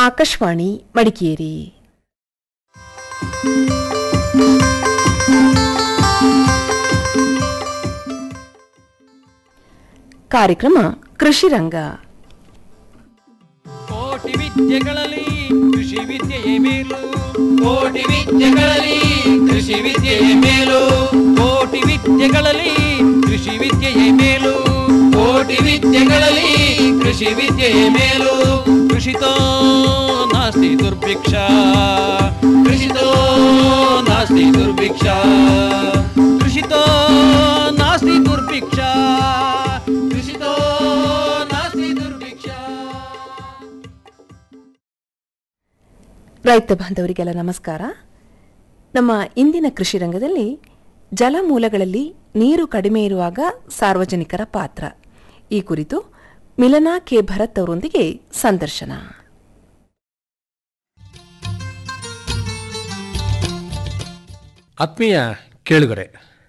ಆಕಾಶವಾಣಿ ಮಡಿಕೇರಿ ಕಾರ್ಯಕ್ರಮ ಕೃಷಿ ರಂಗ ಕೋಟಿ ವಿದ್ಯೆಗಳಲ್ಲಿ ಕೃಷಿ ವಿದ್ಯೆಯೇ ಮೇಲು ಕೋಟಿ ವಿದ್ಯೆಗಳಲ್ಲಿ ಕೃಷಿ ವಿದ್ಯೆಯೇ ಮೇಲು ಕೋಟಿ ವಿದ್ಯೆಗಳಲ್ಲಿ ಕೃಷಿ ವಿದ್ಯೆಯೇ ಮೇಲು ಕೋಟಿ ವಿದ್ಯೆಗಳಲ್ಲಿ ಕೃಷಿ ವಿದ್ಯೆಯೇ ಮೇಲು ಕೃಷಿತೋ ನಾಸ್ತಿ ದುರ್ಭಿಕ್ಷ ಕೃಷಿತೋ ನಾಸ್ತಿ ದುರ್ಭಿಕ್ಷ ಕೃಷಿತೋ ನಾಸ್ತಿ ದುರ್ಭಿಕ್ಷ ಕೃಷಿತೋ ನಾಸ್ತಿ ದುರ್ಭಿಕ್ಷ ರೈತ ಬಾಂಧವರಿಗೆಲ್ಲ ನಮಸ್ಕಾರ ನಮ್ಮ ಇಂದಿನ ಕೃಷಿ ರಂಗದಲ್ಲಿ ಜಲಮೂಲಗಳಲ್ಲಿ ನೀರು ಕಡಿಮೆ ಇರುವಾಗ ಸಾರ್ವಜನಿಕರ ಪಾತ್ರ ಈ ಕುರಿತು ಮಿಲನಾ ಕೆ ಭರತ್ ಅವರೊಂದಿಗೆ ಸಂದರ್ಶನ ಆತ್ಮೀಯ ಕೇಳುಗರೆ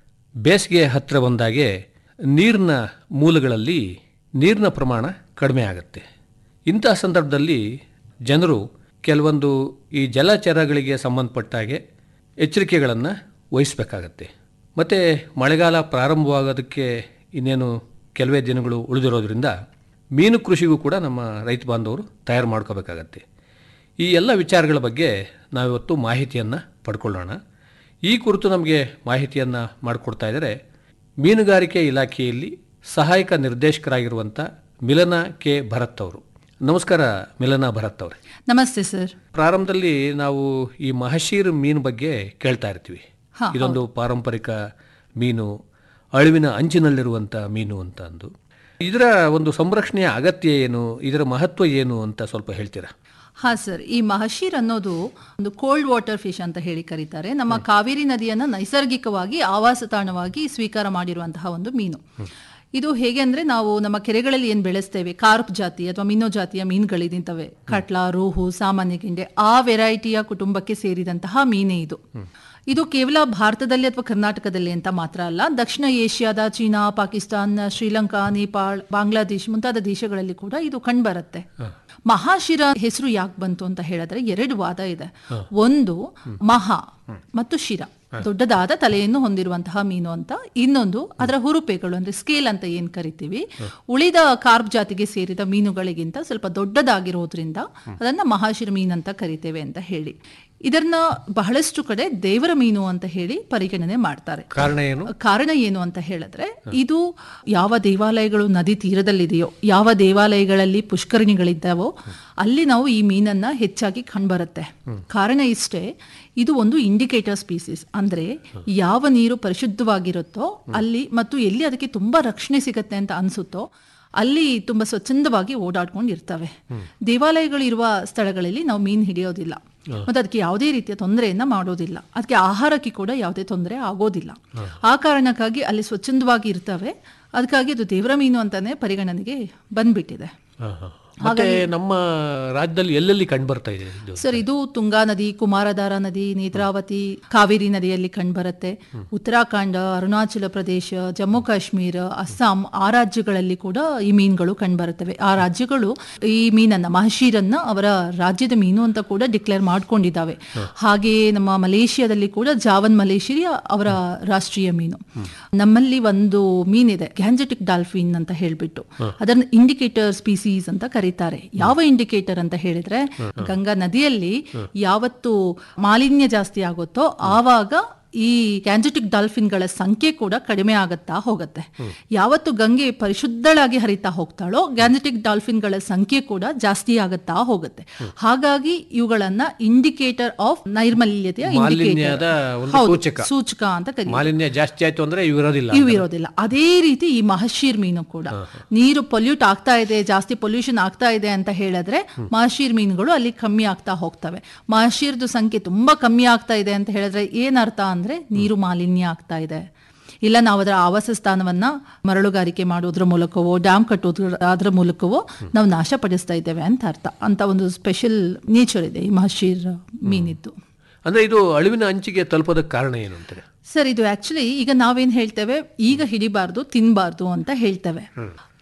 ಬೇಸಿಗೆ ಹತ್ತಿರ ಬಂದಾಗೆ ನೀರಿನ ಮೂಲಗಳಲ್ಲಿ ನೀರಿನ ಪ್ರಮಾಣ ಕಡಿಮೆ ಆಗುತ್ತೆ ಇಂತಹ ಸಂದರ್ಭದಲ್ಲಿ ಜನರು ಕೆಲವೊಂದು ಈ ಜಲಚರಗಳಿಗೆ ಸಂಬಂಧಪಟ್ಟ ಹಾಗೆ ಎಚ್ಚರಿಕೆಗಳನ್ನು ವಹಿಸಬೇಕಾಗತ್ತೆ ಮತ್ತು ಮಳೆಗಾಲ ಪ್ರಾರಂಭವಾಗೋದಕ್ಕೆ ಇನ್ನೇನು ಕೆಲವೇ ದಿನಗಳು ಉಳಿದಿರೋದ್ರಿಂದ ಮೀನು ಕೃಷಿಗೂ ಕೂಡ ನಮ್ಮ ರೈತ ಬಾಂಧವರು ತಯಾರು ಮಾಡ್ಕೋಬೇಕಾಗತ್ತೆ ಈ ಎಲ್ಲ ವಿಚಾರಗಳ ಬಗ್ಗೆ ನಾವಿವತ್ತು ಮಾಹಿತಿಯನ್ನು ಪಡ್ಕೊಳ್ಳೋಣ ಈ ಕುರಿತು ನಮಗೆ ಮಾಹಿತಿಯನ್ನು ಮಾಡಿಕೊಡ್ತಾ ಇದ್ದಾರೆ ಮೀನುಗಾರಿಕೆ ಇಲಾಖೆಯಲ್ಲಿ ಸಹಾಯಕ ನಿರ್ದೇಶಕರಾಗಿರುವಂಥ ಮಿಲನಾ ಕೆ ಭರತ್ ಅವರು ನಮಸ್ಕಾರ ಮಿಲನಾ ಭರತ್ ಅವರೇ ನಮಸ್ತೆ ಸರ್ ಪ್ರಾರಂಭದಲ್ಲಿ ನಾವು ಈ ಮಹಶೀರ್ ಮೀನು ಬಗ್ಗೆ ಕೇಳ್ತಾ ಇರ್ತೀವಿ ಹಾ, ಇದೊಂದು ಪಾರಂಪರಿಕ ಮೀನು ಅಳಿವಿನ ಅಂಚಿನಲ್ಲಿರುವಂಥ ಮೀನು ಅಂತ ಅಂದು ಇದರ ಒಂದು ಸಂರಕ್ಷಣೆಯ ಅಗತ್ಯ ಏನು ಇದರ ಮಹತ್ವ ಏನು ಅಂತ ಸ್ವಲ್ಪ ಹೇಳ್ತೀರಾ ಹಾ ಸರ್ ಈ ಮಹಶೀರ್ ಅನ್ನೋದು ಒಂದು ಕೋಲ್ಡ್ ವಾಟರ್ ಫಿಶ್ ಅಂತ ಹೇಳಿ ಕರೀತಾರೆ ನಮ್ಮ ಕಾವೇರಿ ನದಿಯನ್ನ ನೈಸರ್ಗಿಕವಾಗಿ ಆವಾಸ ತಾಣವಾಗಿ ಸ್ವೀಕಾರ ಮಾಡಿರುವಂತಹ ಒಂದು ಮೀನು ಇದು ಹೇಗೆ ಅಂದ್ರೆ ನಾವು ನಮ್ಮ ಕೆರೆಗಳಲ್ಲಿ ಏನ್ ಬೆಳೆಸ್ತೇವೆ ಕಾರ್ಪ್ ಜಾತಿ ಅಥವಾ ಮಿನ್ನೋ ಜಾತಿಯ ಮೀನುಗಳಿದಿಂತವೆ ಕಟ್ಲಾ ರೋಹು ಸಾಮಾನ್ಯ ಗಿಂಡೆ ಆ ವೆರೈಟಿಯ ಕುಟುಂಬಕ್ಕೆ ಸೇರಿದಂತಹ ಮೀನೇ ಇದು ಇದು ಕೇವಲ ಭಾರತದಲ್ಲಿ ಅಥವಾ ಕರ್ನಾಟಕದಲ್ಲಿ ಅಂತ ಮಾತ್ರ ಅಲ್ಲ ದಕ್ಷಿಣ ಏಷ್ಯಾದ ಚೀನಾ ಪಾಕಿಸ್ತಾನ್ ಶ್ರೀಲಂಕಾ ನೇಪಾಳ್ ಬಾಂಗ್ಲಾದೇಶ್ ಮುಂತಾದ ದೇಶಗಳಲ್ಲಿ ಕೂಡ ಇದು ಕಂಡುಬರುತ್ತೆ ಮಹಾಶಿರ ಹೆಸರು ಯಾಕೆ ಬಂತು ಅಂತ ಹೇಳಿದ್ರೆ ಎರಡು ವಾದ ಇದೆ ಒಂದು ಮಹಾ ಮತ್ತು ಶಿರ ದೊಡ್ಡದಾದ ತಲೆಯನ್ನು ಹೊಂದಿರುವಂತಹ ಮೀನು ಅಂತ ಇನ್ನೊಂದು ಅದರ ಹುರುಪೆಗಳು ಅಂದ್ರೆ ಸ್ಕೇಲ್ ಅಂತ ಏನ್ ಕರಿತೀವಿ ಉಳಿದ ಕಾರ್ಪ್ ಜಾತಿಗೆ ಸೇರಿದ ಮೀನುಗಳಿಗಿಂತ ಸ್ವಲ್ಪ ದೊಡ್ಡದಾಗಿರೋದ್ರಿಂದ ಅದನ್ನ ಮಹಾಶಿರ ಮೀನು ಅಂತ ಕರಿತೇವೆ ಅಂತ ಹೇಳಿ ಇದನ್ನ ಬಹಳಷ್ಟು ಕಡೆ ದೇವರ ಮೀನು ಅಂತ ಹೇಳಿ ಪರಿಗಣನೆ ಮಾಡ್ತಾರೆ ಕಾರಣ ಏನು ಕಾರಣ ಏನು ಅಂತ ಹೇಳಿದ್ರೆ ಇದು ಯಾವ ದೇವಾಲಯಗಳು ನದಿ ತೀರದಲ್ಲಿದೆಯೋ ಯಾವ ದೇವಾಲಯಗಳಲ್ಲಿ ಪುಷ್ಕರಣಿಗಳಿದ್ದಾವೋ ಅಲ್ಲಿ ನಾವು ಈ ಮೀನನ್ನ ಹೆಚ್ಚಾಗಿ ಕಂಡ್ಬರುತ್ತೆ ಕಾರಣ ಇಷ್ಟೇ ಇದು ಒಂದು ಇಂಡಿಕೇಟರ್ ಸ್ಪೀಸೀಸ್ ಅಂದ್ರೆ ಯಾವ ನೀರು ಪರಿಶುದ್ಧವಾಗಿರುತ್ತೋ ಅಲ್ಲಿ ಮತ್ತು ಎಲ್ಲಿ ಅದಕ್ಕೆ ತುಂಬಾ ರಕ್ಷಣೆ ಸಿಗತ್ತೆ ಅಂತ ಅನ್ಸುತ್ತೋ ಅಲ್ಲಿ ತುಂಬಾ ಸ್ವಚ್ಛಂದವಾಗಿ ಓಡಾಡ್ಕೊಂಡು ಇರ್ತವೆ ದೇವಾಲಯಗಳು ಇರುವ ಸ್ಥಳಗಳಲ್ಲಿ ನಾವು ಮೀನು ಹಿಡಿಯೋದಿಲ್ಲ ಮತ್ತೆ ಅದಕ್ಕೆ ಯಾವುದೇ ರೀತಿಯ ತೊಂದರೆಯನ್ನ ಮಾಡೋದಿಲ್ಲ ಅದಕ್ಕೆ ಆಹಾರಕ್ಕೆ ಕೂಡ ಯಾವುದೇ ತೊಂದರೆ ಆಗೋದಿಲ್ಲ ಆ ಕಾರಣಕ್ಕಾಗಿ ಅಲ್ಲಿ ಸ್ವಚ್ಛಂದವಾಗಿ ಇರ್ತವೆ ಅದಕ್ಕಾಗಿ ಅದು ದೇವರ ಮೀನು ಅಂತಾನೆ ಪರಿಗಣನೆಗೆ ಬಂದ್ಬಿಟ್ಟಿದೆ ಹಾ, ಹಾ. ಮತ್ತೆ ನಮ್ಮ ರಾಜ್ಯದಲ್ಲಿ ಎಲ್ಲೆಲ್ಲಿ ಕಂಡು ಬರ್ತಾ ಇದೆ ಇದು ಸರ್ ಇದು ತುಂಗಾ ನದಿ ಕುಮಾರಧಾರ ನದಿ ನೇತ್ರಾವತಿ ಕಾವೇರಿ ನದಿಯಲ್ಲಿ ಕಂಡುಬರುತ್ತೆ ಉತ್ತರಾಖಂಡ ಅರುಣಾಚಲ ಪ್ರದೇಶ ಜಮ್ಮು ಕಾಶ್ಮೀರ ಅಸ್ಸಾಂ ಆ ರಾಜ್ಯಗಳಲ್ಲಿ ಕೂಡ ಈ ಮೀನುಗಳು ಕಂಡುಬರುತ್ತವೆ ಆ ರಾಜ್ಯಗಳು ಈ ಮೀನನ್ನ ಮಹಶೀರನ್ನ ಅವರ ರಾಜ್ಯದ ಮೀನು ಅಂತ ಕೂಡ ಡಿಕ್ಲೇರ್ ಮಾಡ್ಕೊಂಡಿದ್ದಾವೆ ಹಾಗೆಯೇ ನಮ್ಮ ಮಲೇಷಿಯಾದಲ್ಲಿ ಕೂಡ ಜಾವನ್ ಮಲೇಷಿಯಾ ಅವರ ರಾಷ್ಟ್ರೀಯ ಮೀನು ನಮ್ಮಲ್ಲಿ ಒಂದು ಮೀನಿದೆ ಗ್ಯಾಂಜೆಟಿಕ್ ಡಾಲ್ಫಿನ್ ಅಂತ ಹೇಳ್ಬಿಟ್ಟು ಅದನ್ನ ಇಂಡಿಕೇಟರ್ ಸ್ಪೀಸೀಸ್ ಅಂತ ಕರೀತಾರೆ ಯಾವ ಇಂಡಿಕೇಟರ್ ಅಂತ ಹೇಳಿದ್ರೆ ಗಂಗಾ ನದಿಯಲ್ಲಿ ಯಾವತ್ತು ಮಾಲಿನ್ಯ ಜಾಸ್ತಿ ಆಗುತ್ತೋ ಆವಾಗ ಈ ಗ್ಯಾಂಜೆಟಿಕ್ ಡಾಲ್ಫಿನ್ಗಳ ಸಂಖ್ಯೆ ಕೂಡ ಕಡಿಮೆ ಆಗುತ್ತಾ ಹೋಗುತ್ತೆ ಯಾವತ್ತು ಗಂಗೆ ಪರಿಶುದ್ಧಳಾಗಿ ಹರಿತಾ ಹೋಗ್ತಾಳೋ ಗ್ಯಾಂಜೆಟಿಕ್ ಡಾಲ್ಫಿನ್ಗಳ ಸಂಖ್ಯೆ ಕೂಡ ಜಾಸ್ತಿ ಆಗುತ್ತಾ ಹೋಗುತ್ತೆ ಹಾಗಾಗಿ ಇವುಗಳನ್ನ ಇಂಡಿಕೇಟರ್ ಆಫ್ ನೈರ್ಮಲ್ಯತೆಯ ಮಾಲಿನ್ಯದ ಇಂಡಿಕೇಟರ್ ಒಂದು ಸೂಚಕ. ಸೂಚಕ ಅಂತ ಕರೀತಾರೆ ಮಾಲಿನ್ಯ ಜಾಸ್ತಿ ಆಯ್ತು ಅಂದ್ರೆ ಇವು ಇರೋದಿಲ್ಲ ಇವು ಇರೋದಿಲ್ಲ ಅದೇ ರೀತಿ ಈ ಮಹಶೀರ್ ಮೀನು ಕೂಡ ನೀರು ಪೊಲ್ಯೂಟ್ ಆಗ್ತಾ ಇದೆ ಜಾಸ್ತಿ ಪೊಲ್ಯೂಷನ್ ಆಗ್ತಾ ಇದೆ ಅಂತ ಹೇಳಿದ್ರೆ ಮಹಶೀರ್ ಮೀನುಗಳು ಅಲ್ಲಿ ಕಮ್ಮಿ ಆಗ್ತಾ ಹೋಗ್ತವೆ ಮಹಶೀರ್ದು ಸಂಖ್ಯೆ ತುಂಬಾ ಕಮ್ಮಿ ಆಗ್ತಾ ಇದೆ ಅಂತ ಹೇಳಿದ್ರೆ ಏನರ್ಥ ಅಂದ್ರೆ ನೀರು ಮಾಲಿನ್ಯ ಆಗ್ತಾ ಇದೆ ಇಲ್ಲ ನಾವು ಅದರ ಆವಾಸ ಸ್ಥಾನವನ್ನ ಮರಳುಗಾರಿಕೆ ಮಾಡೋದ್ರ ಮೂಲಕವೋ ಡ್ಯಾಮ್ ಕಟ್ಟೋದ್ರ ಅದ್ರ ಮೂಲಕವೋ ನಾವು ನಾಶಪಡಿಸ್ತಾ ಇದ್ದೇವೆ ಅಂತ ಅರ್ಥ ಅಂತ ಒಂದು ಸ್ಪೆಷಲ್ ನೇಚರ್ ಇದೆ ಈ ಮಹಶೀರ್ ಮೀನಿದ್ದು ಅಂದ್ರೆ ಇದು ಅಳಿವಿನ ಅಂಚಿಗೆ ತಲುಪೋದಕ್ಕೆ ಕಾರಣ ಏನು ಅಂತಾರೆ ಸರ್ ಇದು ಆಕ್ಚುಲಿ ಈಗ ನಾವೇನ್ ಹೇಳ್ತೇವೆ ಈಗ ಹಿಡಿಬಾರ್ದು ತಿನ್ಬಾರ್ದು ಅಂತ ಹೇಳ್ತೇವೆ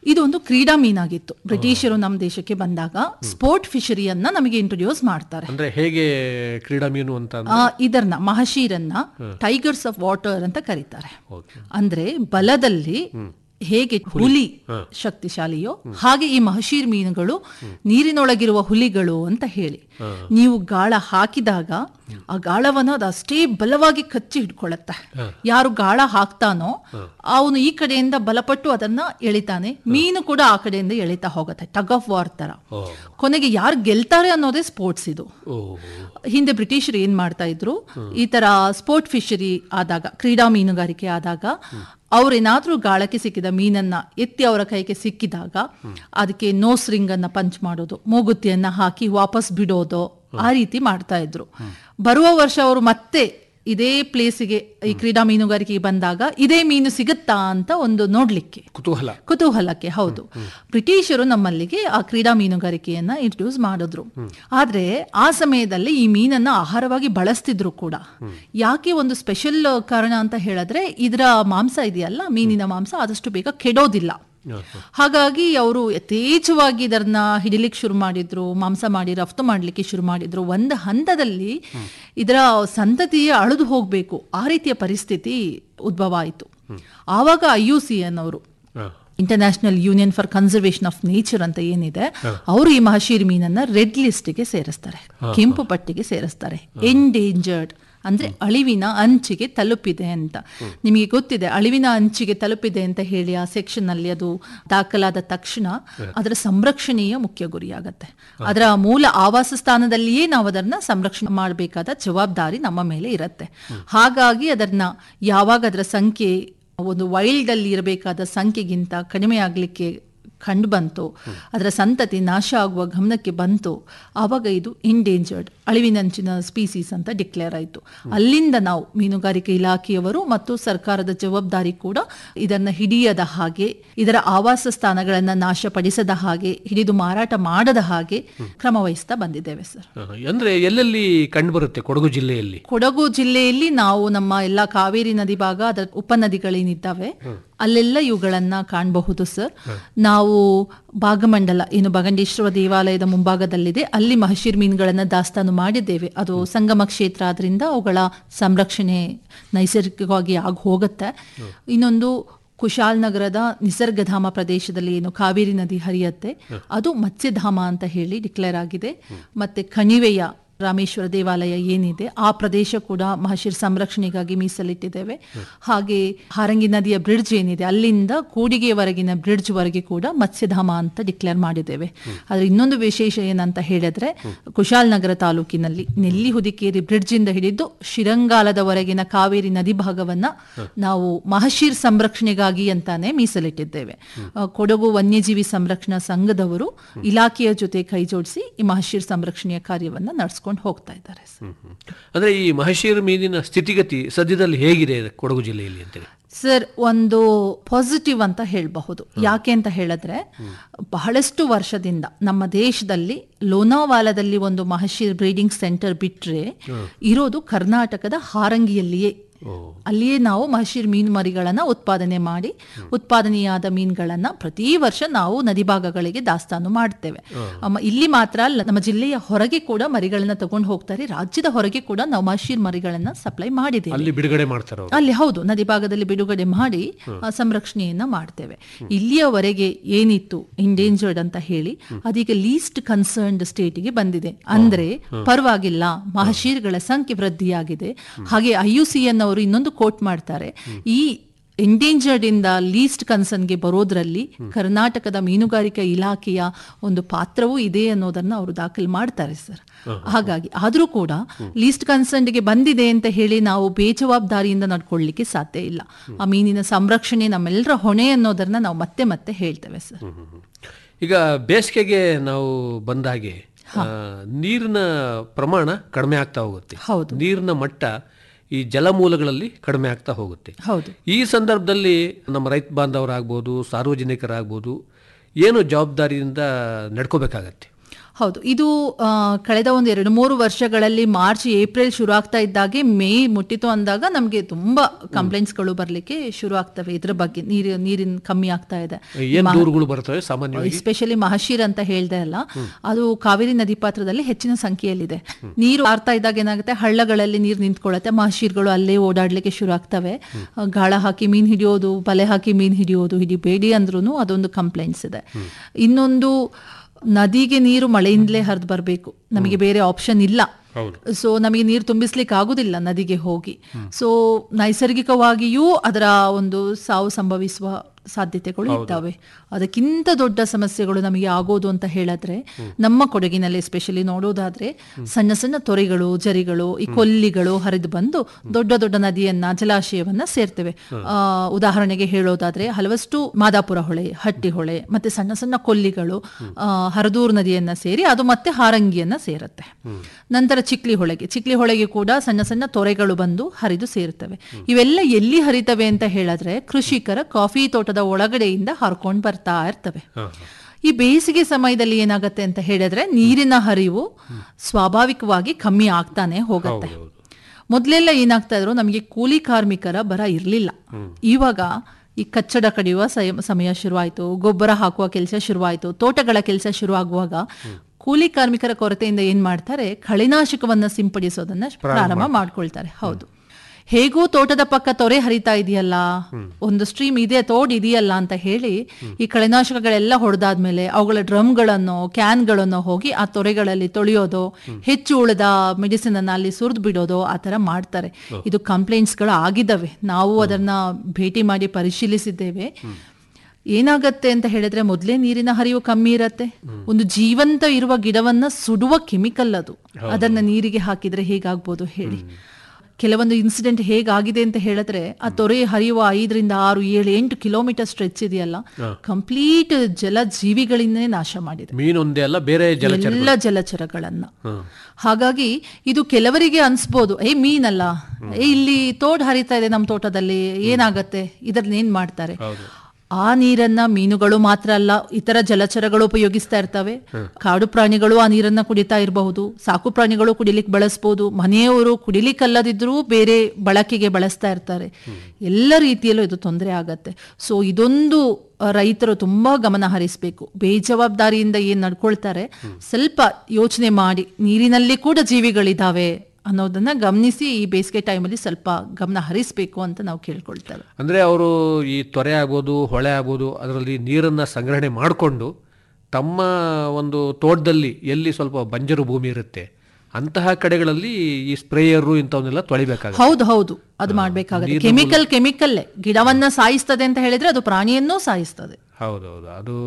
ಇದೊಂದು ಕ್ರೀಡಾ ಮೀನಾಗಿತ್ತು ಬ್ರಿಟಿಷರು ನಮ್ಮ ದೇಶಕ್ಕೆ ಬಂದಾಗ ಸ್ಪೋರ್ಟ್ ಫಿಶರಿಯನ್ನ ನಮಗೆ ಇಂಟ್ರೊಡ್ಯೂಸ್ ಮಾಡ್ತಾರೆ ಅಂದ್ರೆ ಹೇಗೆ ಕ್ರೀಡಾ ಮೀನು ಅಂತ ಅಂದ್ರೆ? ಆ, ಇದನ್ನ ಮಹಶೀರನ್ನ ಟೈಗರ್ಸ್ ಆಫ್ ವಾಟರ್ ಅಂತ ಕರೀತಾರೆ Okay. ಅಂದ್ರೆ ಬಲದಲ್ಲಿ ಹೇಗೆ ಹುಲಿ ಶಕ್ತಿಶಾಲಿಯೋ ಹಾಗೆ ಈ ಮಹಶೀರ್ ಮೀನುಗಳು ನೀರಿನೊಳಗಿರುವ ಹುಲಿಗಳು ಅಂತ ಹೇಳಿ ನೀವು ಗಾಳ ಹಾಕಿದಾಗ ಆ ಗಾಳವನ್ನು ಅದು ಅಷ್ಟೇ ಬಲವಾಗಿ ಕಚ್ಚಿ ಹಿಡ್ಕೊಳ್ಳುತ್ತೆ ಯಾರು ಗಾಳ ಹಾಕ್ತಾನೋ ಅವನು ಈ ಕಡೆಯಿಂದ ಬಲಪಟ್ಟು ಅದನ್ನ ಎಳಿತಾನೆ ಮೀನು ಕೂಡ ಆ ಕಡೆಯಿಂದ ಎಳಿತಾ ಹೋಗುತ್ತೆ ಟಗ್ ಆಫ್ ವಾರ್ ತರ ಓ ಕೊನೆಗೆ ಯಾರು ಗೆಲ್ತಾರೆ ಅನ್ನೋದೇ ಸ್ಪೋರ್ಟ್ಸ್ ಇದು ಓ ಹಿಂದೆ ಬ್ರಿಟಿಷರು ಏನ್ ಮಾಡ್ತಾ ಇದ್ರು ಈ ತರ ಸ್ಪೋರ್ಟ್ ಫಿಶರಿ ಆದಾಗ ಕ್ರೀಡಾ ಮೀನುಗಾರಿಕೆ ಆದಾಗ ಅವ್ರೇನಾದ್ರೂ ಗಾಳಕ್ಕೆ ಸಿಕ್ಕಿದ ಮೀನನ್ನ ಎತ್ತಿ ಅವರ ಕೈಗೆ ಸಿಕ್ಕಿದಾಗ ಅದಕ್ಕೆ ನೋಸ್ ರಿಂಗ್ ಅನ್ನ ಪಂಚ್ ಮಾಡೋದು ಮೂಗುತಿಯನ್ನ ಹಾಕಿ ವಾಪಸ್ ಬಿಡೋದು ಆ ರೀತಿ ಮಾಡ್ತಾ ಇದ್ರು ಬರುವ ವರ್ಷ ಅವರು ಮತ್ತೆ ಇದೇ ಪ್ಲೇಸಿಗೆ ಈ ಕ್ರೀಡಾ ಮೀನುಗಾರಿಕೆಗೆ ಬಂದಾಗ ಇದೇ ಮೀನು ಸಿಗುತ್ತಾ ಅಂತ ಒಂದು ನೋಡ್ಲಿಕ್ಕೆ ಕುತೂಹಲ ಕುತೂಹಲಕ್ಕೆ ಹೌದು ಬ್ರಿಟಿಷರು ನಮ್ಮಲ್ಲಿಗೆ ಆ ಕ್ರೀಡಾ ಮೀನುಗಾರಿಕೆಯನ್ನ ಇಂಟ್ರೊಡ್ಯೂಸ್ ಮಾಡಿದ್ರು ಆದ್ರೆ ಆ ಸಮಯದಲ್ಲಿ ಈ ಮೀನನ್ನ ಆಹಾರವಾಗಿ ಬಳಸ್ತಿದ್ರು ಕೂಡ ಯಾಕೆ ಒಂದು ಸ್ಪೆಷಲ್ ಕಾರಣ ಅಂತ ಹೇಳಿದ್ರೆ ಇದರ ಮಾಂಸ ಇದೆಯಲ್ಲ ಮೀನಿನ ಮಾಂಸ ಆದಷ್ಟು ಬೇಗ ಕೆಡೋದಿಲ್ಲ ಹಾಗಾಗಿ ಅವರು ಯಥೇಚ್ಛವಾಗಿ ಇದನ್ನ ಹಿಡಿಲಿಕ್ಕೆ ಶುರು ಮಾಡಿದ್ರು ಮಾಂಸ ಮಾಡಿ ರಫ್ತು ಮಾಡ್ಲಿಕ್ಕೆ ಶುರು ಮಾಡಿದ್ರು ಒಂದು ಹಂತದಲ್ಲಿ ಇದರ ಸಂತತಿಯೇ ಅಳಿದು ಹೋಗ್ಬೇಕು ಆ ರೀತಿಯ ಪರಿಸ್ಥಿತಿ ಉದ್ಭವ ಆಯಿತು ಆವಾಗ ಐ ಯು ಸಿ ಅನ್ನೋರು ಹಾ. International Union for Conservation of Nature ಅಂತ ಏನಿದೆ ಅವರು ಈ ಮಹಶೀರ್ ಮೀನನ್ನ ರೆಡ್ ಲಿಸ್ಟ್ಗೆ ಸೇರಿಸ್ತಾರೆ ಕೆಂಪು ಪಟ್ಟಿಗೆ ಸೇರಿಸ್ತಾರೆ ಎಂಡೇಂಜರ್ಡ್ ಅಂದ್ರೆ ಅಳಿವಿನ ಅಂಚಿಗೆ ತಲುಪಿದೆ ಅಂತ ನಿಮಗೆ ಗೊತ್ತಿದೆ ಅಳಿವಿನ ಅಂಚಿಗೆ ತಲುಪಿದೆ ಅಂತ ಹೇಳಿ ಆ ಸೆಕ್ಷನ್ ಅಲ್ಲಿ ಅದು ದಾಖಲಾದ ತಕ್ಷಣ ಅದರ ಸಂರಕ್ಷಣೆಯ ಮುಖ್ಯ ಗುರಿಯಾಗತ್ತೆ ಅದರ ಮೂಲ ಆವಾಸ ಸ್ಥಾನದಲ್ಲಿಯೇ ನಾವು ಅದನ್ನ ಸಂರಕ್ಷಣೆ ಮಾಡಬೇಕಾದ ಜವಾಬ್ದಾರಿ ನಮ್ಮ ಮೇಲೆ ಇರುತ್ತೆ ಹಾಗಾಗಿ ಅದನ್ನ ಯಾವಾಗ ಅದರ ಸಂಖ್ಯೆ ಒಂದು ವೈಲ್ಡ್ ಅಲ್ಲಿ ಇರಬೇಕಾದ ಸಂಖ್ಯೆಗಿಂತ ಕಡಿಮೆ ಆಗ್ಲಿಕ್ಕೆ ಕಂಡು ಬಂತು ಅದರ ಸಂತತಿ ನಾಶ ಆಗುವ ಗಮನಕ್ಕೆ ಬಂತು ಆವಾಗ ಇದು ಇಂಡೇಂಜರ್ಡ್ ಅಳಿವಿನಂಚಿನ ಸ್ಪೀಸೀಸ್ ಅಂತ ಡಿಕ್ಲೇರ್ ಆಯಿತು ಅಲ್ಲಿಂದ ನಾವು ಮೀನುಗಾರಿಕೆ ಇಲಾಖೆಯವರು ಮತ್ತು ಸರ್ಕಾರದ ಜವಾಬ್ದಾರಿ ಕೂಡ ಇದನ್ನ ಹಿಡಿಯದ ಹಾಗೆ ಇದರ ಆವಾಸ ಸ್ಥಾನಗಳನ್ನ ನಾಶಪಡಿಸದ ಹಾಗೆ ಹಿಡಿದು ಮಾರಾಟ ಮಾಡದ ಹಾಗೆ ಕ್ರಮ ವಹಿಸ್ತಾ ಬಂದಿದ್ದೇವೆ ಸರ್ ಹಾ. ಅಂದ್ರೆ ಎಲ್ಲೆಲ್ಲಿ ಕಂಡು ಬರುತ್ತೆ ಕೊಡಗು ಜಿಲ್ಲೆಯಲ್ಲಿ ಕೊಡಗು ಜಿಲ್ಲೆಯಲ್ಲಿ ನಾವು ನಮ್ಮ ಎಲ್ಲ ಕಾವೇರಿ ನದಿ ಭಾಗ ಅದರ ಉಪನದಿಗಳೇನಿದ್ದಾವೆ ಅಲ್ಲೆಲ್ಲ ಇವುಗಳನ್ನ ಕಾಣಬಹುದು ಸರ್ ನಾವು ಭಾಗಮಂಡಲ ಏನು ಭಗಂಡೇಶ್ವರ ದೇವಾಲಯದ ಮುಂಭಾಗದಲ್ಲಿದೆ ಅಲ್ಲಿ ಮಹಶೀರ್ ಮೀನುಗಳನ್ನ ದಾಸ್ತಾನು ಮಾಡಿದ್ದೇವೆ ಅದು ಸಂಗಮ ಕ್ಷೇತ್ರ ಆದ್ರಿಂದ ಅವುಗಳ ಸಂರಕ್ಷಣೆ ನೈಸರ್ಗಿಕವಾಗಿ ಆಗಿ ಹೋಗುತ್ತೆ ಇನ್ನೊಂದು ಕುಶಾಲನಗರದ ನಿಸರ್ಗಧಾಮ ಪ್ರದೇಶದಲ್ಲಿ ಏನು ಕಾವೇರಿ ನದಿ ಹರಿಯತ್ತೆ ಅದು ಮತ್ಸ್ಯಧಾಮ ಅಂತ ಹೇಳಿ ಡಿಕ್ಲೇರ್ ಆಗಿದೆ ಮತ್ತೆ ಕಣಿವೆಯ ರಾಮೇಶ್ವರ ದೇವಾಲಯ ಏನಿದೆ ಆ ಪ್ರದೇಶ ಕೂಡ ಮಹಶಿರ್ ಸಂರಕ್ಷಣೆಗಾಗಿ ಮೀಸಲಿಟ್ಟಿದ್ದೇವೆ ಹಾಗೆ ಹಾರಂಗಿ ನದಿಯ ಬ್ರಿಡ್ಜ್ ಏನಿದೆ ಅಲ್ಲಿಂದ ಕೂಡಿಗೆಯವರೆಗಿನ ಬ್ರಿಡ್ಜ್ ವರೆಗೆ ಕೂಡ ಮತ್ಸ್ಯಧಾಮ ಅಂತ ಡಿಕ್ಲೇರ್ ಮಾಡಿದ್ದೇವೆ ಆದ್ರೆ ಇನ್ನೊಂದು ವಿಶೇಷ ಏನಂತ ಹೇಳಿದ್ರೆ ಕುಶಾಲನಗರ ತಾಲೂಕಿನಲ್ಲಿ ನೆಲ್ಲಿ ಹುದಿಕೇರಿ ಬ್ರಿಡ್ಜ್ ಇಂದ ಹಿಡಿದು ಶಿರಂಗಾಲದವರೆಗಿನ ಕಾವೇರಿ ನದಿ ಭಾಗವನ್ನ ನಾವು ಮಹಶೀರ್ ಸಂರಕ್ಷಣೆಗಾಗಿ ಅಂತಾನೆ ಮೀಸಲಿಟ್ಟಿದ್ದೇವೆ ಆ, ಕೊಡಗು ವನ್ಯಜೀವಿ ಸಂರಕ್ಷಣಾ ಸಂಘದವರು ಇಲಾಖೆಯ ಜೊತೆ ಕೈ ಜೋಡಿಸಿ ಈ ಮಹಶೀರ್ ಸಂರಕ್ಷಣೆಯ ಕಾರ್ಯವನ್ನ ನಡೆಸ್ಕೊಂಡು ಹೋಗ್ತಾ ಇದ್ದಾರೆ ಸರ್. ಹ್ಮ್, ಹ್ಮ್. ಅಂದ್ರೆ ಈ ಮಹೇಶ್ವರ ಮೀನಿನ ಸ್ಥಿತಿಗತಿ ಸದ್ಯದಲ್ಲಿ ಹೇಗಿದೆ ಕೊಡಗು ಜಿಲ್ಲೆಯಲ್ಲಿ ಅಂತೇಳಿ ಸರ್ ಒಂದು ಪಾಸಿಟಿವ್ ಅಂತ ಹೇಳಬಹುದು ಯಾಕೆ ಅಂತ ಹೇಳಿದ್ರೆ ಬಹಳಷ್ಟು ವರ್ಷದಿಂದ ನಮ್ಮ ದೇಶದಲ್ಲಿ ಲೋನಾವಾಲಾದಲ್ಲಿ ಒಂದು ಮಹಶೀರ್ ಬ್ರೀಡಿಂಗ್ ಸೆಂಟರ್ ಬಿಟ್ರೆ ಇರೋದು ಕರ್ನಾಟಕದ ಹಾರಂಗಿಯಲ್ಲಿಯೇ ಅಲ್ಲಿಯೇ ನಾವು ಮಹಶೀರ್ ಮೀನು ಮರಿಗಳನ್ನ ಉತ್ಪಾದನೆ ಮಾಡಿ ಉತ್ಪಾದನೆಯಾದ ಮೀನುಗಳನ್ನ ಪ್ರತಿ ವರ್ಷ ನಾವು ನದಿ ಭಾಗಗಳಿಗೆ ದಾಸ್ತಾನು ಮಾಡ್ತೇವೆ ಅಮ್ಮ, ಇಲ್ಲಿ ಮಾತ್ರ ಅಲ್ಲ ನಮ್ಮ ಜಿಲ್ಲೆಯ ಹೊರಗೆ ಕೂಡ ಮರಿಗಳನ್ನ ತಗೊಂಡು ಹೋಗ್ತಾರೆ ರಾಜ್ಯದ ಹೊರಗೆ ಕೂಡ ನಾವು ಮಹಶೀರ್ ಮರಿಗಳನ್ನ ಸಪ್ಲೈ ಮಾಡಿದ್ದೇವೆ ಅಲ್ಲಿ ಬಿಡುಗಡೆ ಮಾಡ್ತಾರೆ ಅವರು ಅಲ್ಲಿ ಹೌದು ನದಿ ಭಾಗದಲ್ಲಿ ಬಿಡುಗಡೆ ಮಾಡಿ ಆ, ಸಂರಕ್ಷಣೆಯನ್ನ ಮಾಡ್ತೇವೆ ಇಲ್ಲಿಯವರೆಗೆ ಏನಿತ್ತು ಇಂಡೇಂಜರ್ಡ್ ಅಂತ ಹೇಳಿ ಅದೀಗ ಲೀಸ್ಟ್ ಕನ್ಸರ್ನ್ಡ್ ಸ್ಟೇಟ್ಗೆ ಬಂದಿದೆ ಅಂದ್ರೆ ಪರವಾಗಿಲ್ಲ ಮಹಶೀರ್ಗಳ ಸಂಖ್ಯೆ ವೃದ್ಧಿಯಾಗಿದೆ ಹಾಗೆ ಐ ಯು ಸಿ ಅವರು ಇನ್ನೊಂದು ಕೋಟ್ ಮಾಡ್ತಾರೆ ಈ ಎಂಡೇಂಜರ್ಡ್ ಇಂದ ಲೀಸ್ಟ್ ಕನ್ಸರ್ನ್ಗೆ ಬರೋದ್ರಲ್ಲಿ ಕರ್ನಾಟಕದ ಮೀನುಗಾರಿಕಾ ಇಲಾಖೆಯ ಒಂದು ಪಾತ್ರವೂ ಇದೆ ಅನ್ನೋದನ್ನ ಅವರು ದಾಖಲು ಮಾಡ್ತಾರೆ ಸರ್ ಹಾಗಾಗಿ ಆದರೂ ಕೂಡ ಲೀಸ್ಟ್ ಕನ್ಸರ್ನ್ಗೆ ಬಂದಿದೆ ಅಂತ ಹೇಳಿ ನಾವು ಬೇಜವಾಬ್ದಾರಿಯಿಂದ ನಡ್ಕೊಳ್ಳಿಕ್ಕೆ ಸಾಧ್ಯ ಇಲ್ಲ ಆ ಮೀನಿನ ಸಂರಕ್ಷಣೆ ನಮ್ಮೆಲ್ಲರ ಹೊಣೆ ಅನ್ನೋದನ್ನ ನಾವು ಮತ್ತೆ ಮತ್ತೆ ಹೇಳ್ತೇವೆ ಸರ್ ಈಗ ಬೇಸಿಗೆಗೆ ನಾವು ಬಂದ ಹಾಗೆ ಆ, ನೀರಿನ ಪ್ರಮಾಣ ಕಡಿಮೆ ಆಗ್ತಾ ಹೋಗುತ್ತೆ ಹೌದು. ನೀರಿನ ಮಟ್ಟ ಈ ಜಲಮೂಲಗಳಲ್ಲಿ ಕಡಿಮೆ ಆಗ್ತಾ ಹೋಗುತ್ತೆ ಹೌದು ಈ ಸಂದರ್ಭದಲ್ಲಿ ನಮ್ಮ ರೈತ ಬಾಂಧವರಾಗ್ಬೋದು ಸಾರ್ವಜನಿಕರಾಗ್ಬೋದು ಏನು ಜವಾಬ್ದಾರಿಯಿಂದ ನಡ್ಕೋಬೇಕಾಗತ್ತೆ ಹೌದು ಇದು ಆ, ಕಳೆದ ಒಂದು ಎರಡು ಮೂರು ವರ್ಷಗಳಲ್ಲಿ ಮಾರ್ಚ್ ಏಪ್ರಿಲ್ ಶುರು ಆಗ್ತಾ ಇದ್ದಾಗೆ ಮೇ ಮುಟ್ಟಿತು ಅಂದಾಗ ನಮಗೆ ತುಂಬಾ ಕಂಪ್ಲೇಂಟ್ಸ್ಗಳು ಬರ್ಲಿಕ್ಕೆ ಶುರು ಆಗ್ತವೆ ಇದ್ರ ಬಗ್ಗೆ ನೀರು ನೀರಿನ ಕಮ್ಮಿ ಆಗ್ತಾ ಇದೆ ಏನ್ ದೂರುಗಳು ಬರ್ತವೆ ಸಾಮಾನ್ಯವಾಗಿ ಎಸ್ಪೆಷಲಿ ಮಹಶೀರ್ ಅಂತ ಹೇಳ್ದೆ ಅಲ್ಲ ಅದು ಕಾವೇರಿ ನದಿ ಪಾತ್ರದಲ್ಲಿ ಹೆಚ್ಚಿನ ಸಂಖ್ಯೆಯಲ್ಲಿದೆ ನೀರು ಆರ್ತಾ ಇದ್ದಾಗ ಏನಾಗುತ್ತೆ ಹಳ್ಳಗಳಲ್ಲಿ ನೀರು ನಿಂತ್ಕೊಳ್ಳುತ್ತೆ ಮಹಶೀರ್ಗಳು ಅಲ್ಲೇ ಓಡಾಡ್ಲಿಕ್ಕೆ ಶುರು ಆಗ್ತವೆ ಆ, ಗಾಳ ಹಾಕಿ ಮೀನ್ ಹಿಡಿಯೋದು ಬಲೆ ಹಾಕಿ ಮೀನ್ ಹಿಡಿಯೋದು ಹಿಡಿಬೇಡಿ ಅಂದ್ರೂ ಅದೊಂದು ಕಂಪ್ಲೇಂಟ್ಸ್ ಇದೆ ಇನ್ನೊಂದು ನದಿಗೆ ನೀರು ಮಳೆಯಿಂದಲೇ ಹರಿದು ಬರಬೇಕು ನಮಗೆ ಬೇರೆ ಆಪ್ಷನ್ ಇಲ್ಲ ಸೊ ನಮಗೆ ನೀರು ತುಂಬಿಸ್ಲಿಕ್ಕೆ ಆಗುದಿಲ್ಲ ನದಿಗೆ ಹೋಗಿ ಸೊ ನೈಸರ್ಗಿಕವಾಗಿಯೂ ಅದರ ಒಂದು ಸಾವು ಸಂಭವಿಸುವ ಸಾಧ್ಯತೆಗಳು ಇದ್ದಾವೆ ಅದಕ್ಕಿಂತ ದೊಡ್ಡ ಸಮಸ್ಯೆಗಳು ನಮಗೆ ಆಗೋದು ಅಂತ ಹೇಳಿದ್ರೆ ನಮ್ಮ ಕೊಡಗಿನಲ್ಲಿ ಎಸ್ಪೆಷಲಿ ನೋಡೋದಾದ್ರೆ ಸಣ್ಣ ಸಣ್ಣ ತೊರೆಗಳು ಜರಿಗಳು ಈ ಕೊಲ್ಲಿಗಳು ಹರಿದು ಬಂದು ದೊಡ್ಡ ದೊಡ್ಡ ನದಿಯನ್ನ ಜಲಾಶಯವನ್ನ ಸೇರ್ತವೆ ಆ, ಉದಾಹರಣೆಗೆ ಹೇಳೋದಾದ್ರೆ ಹಲವಷ್ಟು ಮಾದಾಪುರ ಹೊಳೆ ಹಟ್ಟಿ ಹೊಳೆ ಮತ್ತೆ ಸಣ್ಣ ಸಣ್ಣ ಕೊಲ್ಲಿಗಳು ಆ, ಹರದೂರು ನದಿಯನ್ನ ಸೇರಿ ಅದು ಮತ್ತೆ ಹಾರಂಗಿಯನ್ನ ಸೇರುತ್ತೆ ನಂತರ ಚಿಕ್ಲಿ ಹೊಳೆಗೆ ಚಿಕ್ಲಿ ಹೊಳೆಗೆ ಕೂಡ ಸಣ್ಣ ಸಣ್ಣ ತೊರೆಗಳು ಬಂದು ಹರಿದು ಸೇರುತ್ತವೆ ಇವೆಲ್ಲ ಎಲ್ಲಿ ಹರಿತವೆ ಅಂತ ಹೇಳಿದ್ರೆ ಕೃಷಿಕರ ಕಾಫಿ ತೋಟದ ಒಳಗಡೆಯಿಂದ ಹರ್ಕೊಂಡು ಬರ್ತಾ ಇರ್ತವೆ ಈ ಬೇಸಿಗೆ ಸಮಯದಲ್ಲಿ ಏನಾಗತ್ತೆ ಅಂತ ಹೇಳಿದ್ರೆ ನೀರಿನ ಹರಿವು ಸ್ವಾಭಾವಿಕವಾಗಿ ಕಮ್ಮಿ ಆಗ್ತಾನೆ ಹೋಗತ್ತೆ ಮೊದಲೆಲ್ಲ ಏನಾಗ್ತಾ ಇದ್ರು ನಮಗೆ ಕೂಲಿ ಕಾರ್ಮಿಕರ ಬರ ಇರಲಿಲ್ಲ ಇವಾಗ ಈ ಕಚ್ಚಡ ಕಡಿಯುವ ಸಯ- ಸಮಯ ಶುರುವಾಯಿತು ಗೊಬ್ಬರ ಹಾಕುವ ಕೆಲಸ ಶುರುವಾಯಿತು ತೋಟಗಳ ಕೆಲಸ ಶುರುವಾಗುವಾಗ ಕೂಲಿ ಕಾರ್ಮಿಕರ ಕೊರತೆಯಿಂದ ಏನ್ ಮಾಡ್ತಾರೆ ಕಳೆನಾಶಕವನ್ನ ಸಿಂಪಡಿಸೋದನ್ನ ಪ್ರಾರಂಭ ಮಾಡ್ಕೊಳ್ತಾರೆ ಹೌದು ಹೇಗೂ ತೋಟದ ಪಕ್ಕ ತೊರೆ ಹರಿತಾ ಇದೆಯಲ್ಲ ಒಂದು ಸ್ಟ್ರೀಮ್ ಇದೆ ತೋಡ್ ಇದೆಯಲ್ಲ ಅಂತ ಹೇಳಿ ಈ ಕಳೆನಾಶಕಗಳೆಲ್ಲ ಹೊಡೆದಾದ್ಮೇಲೆ ಅವುಗಳ ಡ್ರಮ್ಗಳನ್ನು ಕ್ಯಾನ್ಗಳನ್ನು ಹೋಗಿ ಆ ತೊರೆಗಳಲ್ಲಿ ತೊಳೆಯೋದು ಹೆಚ್ಚು ಉಳಿದ ಮೆಡಿಸಿನ್ ಅನ್ನ ಅಲ್ಲಿ ಸುರಿದು ಬಿಡೋದು ಆ ತರ ಮಾಡ್ತಾರೆ ಇದು ಕಂಪ್ಲೇಂಟ್ಸ್ಗಳು ಆಗಿದ್ದಾವೆ ನಾವು ಅದನ್ನ ಭೇಟಿ ಮಾಡಿ ಪರಿಶೀಲಿಸಿದ್ದೇವೆ ಏನಾಗತ್ತೆ ಅಂತ ಹೇಳಿದ್ರೆ ಮೊದಲೇ ನೀರಿನ ಹರಿವು ಕಮ್ಮಿ ಇರತ್ತೆ ಒಂದು ಜೀವಂತ ಇರುವ ಗಿಡವನ್ನ ಸುಡುವ ಕೆಮಿಕಲ್ ಅದು ಅದನ್ನ ನೀರಿಗೆ ಹಾಕಿದ್ರೆ ಹೇಗಾಗ್ಬೋದು ಹೇಳಿ ಕೆಲವೊಂದು ಇನ್ಸಿಡೆಂಟ್ ಹೇಗಾಗಿದೆ ಅಂತ ಹೇಳಿದ್ರೆ ಆ ತೊರೆ ಹರಿಯುವ ಐದರಿಂದ ಆರು ಏಳು ಎಂಟು ಕಿಲೋಮೀಟರ್ ಸ್ಟ್ರೆಚ್ ಇದೆಯಲ್ಲ ಕಂಪ್ಲೀಟ್ ಜಲ ಜೀವಿಗಳಿಂದನೇ ನಾಶ ಮಾಡಿದೆ ಮೀನೊಂದೇ ಅಲ್ಲ ಬೇರೆ ಜಲಚರ ಎಲ್ಲ ಜಲಚರಗಳನ್ನ ಹಾಗಾಗಿ ಇದು ಕೆಲವರಿಗೆ ಅನ್ಸ್ಬೋದು ಏ ಮೀನಲ್ಲ ಏ ಇಲ್ಲಿ ತೋಡ್ ಹರಿತಾ ಇದೆ ನಮ್ಮ ತೋಟದಲ್ಲಿ ಏನಾಗತ್ತೆ ಇದ್ರನ್ನ ಏನ್ ಮಾಡ್ತಾರೆ ಆ ನೀರನ್ನ ಮೀನುಗಳು ಮಾತ್ರ ಅಲ್ಲ ಇತರ ಜಲಚರಗಳು ಉಪಯೋಗಿಸ್ತಾ ಇರ್ತವೆ ಕಾಡು ಪ್ರಾಣಿಗಳು ಆ ನೀರನ್ನ ಕುಡಿತಾ ಇರಬಹುದು ಸಾಕು ಪ್ರಾಣಿಗಳು ಕುಡಿಲಿಕ್ಕೆ ಬಳಸ್ಬೋದು ಮನೆಯವರು ಕುಡಿಲಿಕ್ಕಲ್ಲದಿದ್ರೂ ಬೇರೆ ಬಳಕೆಗೆ ಬಳಸ್ತಾ ಇರ್ತಾರೆ ಎಲ್ಲ ರೀತಿಯಲ್ಲೂ ಇದು ತೊಂದರೆ ಆಗತ್ತೆ ಸೊ ಇದೊಂದು ಆ, ರೈತರು ತುಂಬಾ ಗಮನ ಹರಿಸಬೇಕು ಬೇಜವಾಬ್ದಾರಿಯಿಂದ ಏನ್ ನಡ್ಕೊಳ್ತಾರೆ ಸ್ವಲ್ಪ ಯೋಚನೆ ಮಾಡಿ ನೀರಿನಲ್ಲಿ ಕೂಡ ಜೀವಿಗಳಿದಾವೆ ಅನ್ನೋದನ್ನ ಗಮನಿಸಿ ಈ ಬೇಸಿಗೆ ಟೈಮಲ್ಲಿ ಸ್ವಲ್ಪ ಗಮನ ಹರಿಸಬೇಕು ಅಂತ ನಾವು ಕೇಳ್ಕೊಳ್ತೇವೆ ಅಂದ್ರೆ ಅವರು ಈ ತೊರೆ ಆಗ್ಬೋದು ಹೊಳೆ ಆಗ್ಬೋದು ಅದರಲ್ಲಿ ನೀರನ್ನ ಸಂಗ್ರಹಣೆ ಮಾಡಿಕೊಂಡು ತಮ್ಮ ಒಂದು ತೋಟದಲ್ಲಿ ಎಲ್ಲಿ ಸ್ವಲ್ಪ ಬಂಜರು ಭೂಮಿ ಇರುತ್ತೆ ಅಂತಹ ಕಡೆಗಳಲ್ಲಿ ಈ ಸ್ಪ್ರೇಯರು ಇಂಥವನ್ನೆಲ್ಲ ತೊಳಿಬೇಕಾಗುತ್ತೆ ಹೌದು ಹೌದು ಅದು ಮಾಡ್ಬೇಕಾಗುತ್ತೆ ಕೆಮಿಕಲ್ ಕೆಮಿಕಲ್ಲೇ ಗಿಡವನ್ನ ಸಾಯಿಸ್ತದೆ ಅಂತ ಹೇಳಿದ್ರೆ ಅದು ಪ್ರಾಣಿಯನ್ನೂ ಸಾಯಿಸ್ತದೆ ಹೌದೌದು ಅದು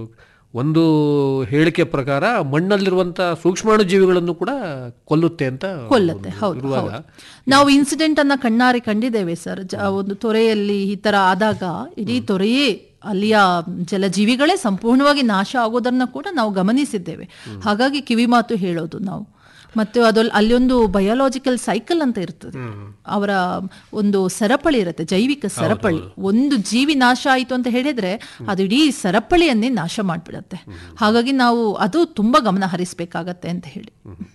ಒಂದು ಹೇಳಿಕೆ ಪ್ರಕಾರ ಮಣ್ಣಲ್ಲಿರುವಂತ ಸೂಕ್ಷ್ಮಾಣು ಜೀವಿಗಳನ್ನು ಕೂಡ ಕೊಲ್ಲುತ್ತೆ ಅಂತ ಕೊಲ್ಲತ್ತೆ ಒಂದು ಹೌದು ಇರುವಾಗ ಹೌದು. ನಾವು ಇನ್ಸಿಡೆಂಟ್ ಅನ್ನ ಕಣ್ಣಾರೆ ಕಂಡಿದ್ದೇವೆ ಸರ್ ಜ- ಒಂದು ತೊರೆಯಲ್ಲಿ ಈ ತರ ಆದಾಗ ಇಡೀ ತೊರೆಯೇ ಅಲ್ಲಿಯ ಜಲಜೀವಿಗಳೇ ಸಂಪೂರ್ಣವಾಗಿ ನಾಶ ಆಗೋದನ್ನ ಕೂಡ ನಾವು ಗಮನಿಸಿದ್ದೇವೆ ಹಾಗಾಗಿ ಕಿವಿ ಮಾತು ಹೇಳೋದು ನಾವು ಮತ್ತೆ ಅದು ಅಲ್ಲಿ ಒಂದು ಬಯಾಲಜಿಕಲ್ ಸೈಕಲ್ ಅಂತ ಇರ್ತದೆ ಅವರ ಒಂದು ಸರಪಳಿ ಇರುತ್ತೆ ಜೈವಿಕ ಸರಪಳಿ ಒಂದು ಜೀವಿ ನಾಶ ಆಯಿತು ಅಂತ ಹೇಳಿದ್ರೆ ಅದು ಇಡೀ ಸರಪಳಿಯನ್ನೇ ನಾಶ ಮಾಡ್ಬಿಡತ್ತೆ ಹಾಗಾಗಿ ನಾವು ಅದು ತುಂಬಾ ಗಮನ ಹರಿಸ್ಬೇಕಾಗತ್ತೆ ಅಂತ ಹೇಳಿ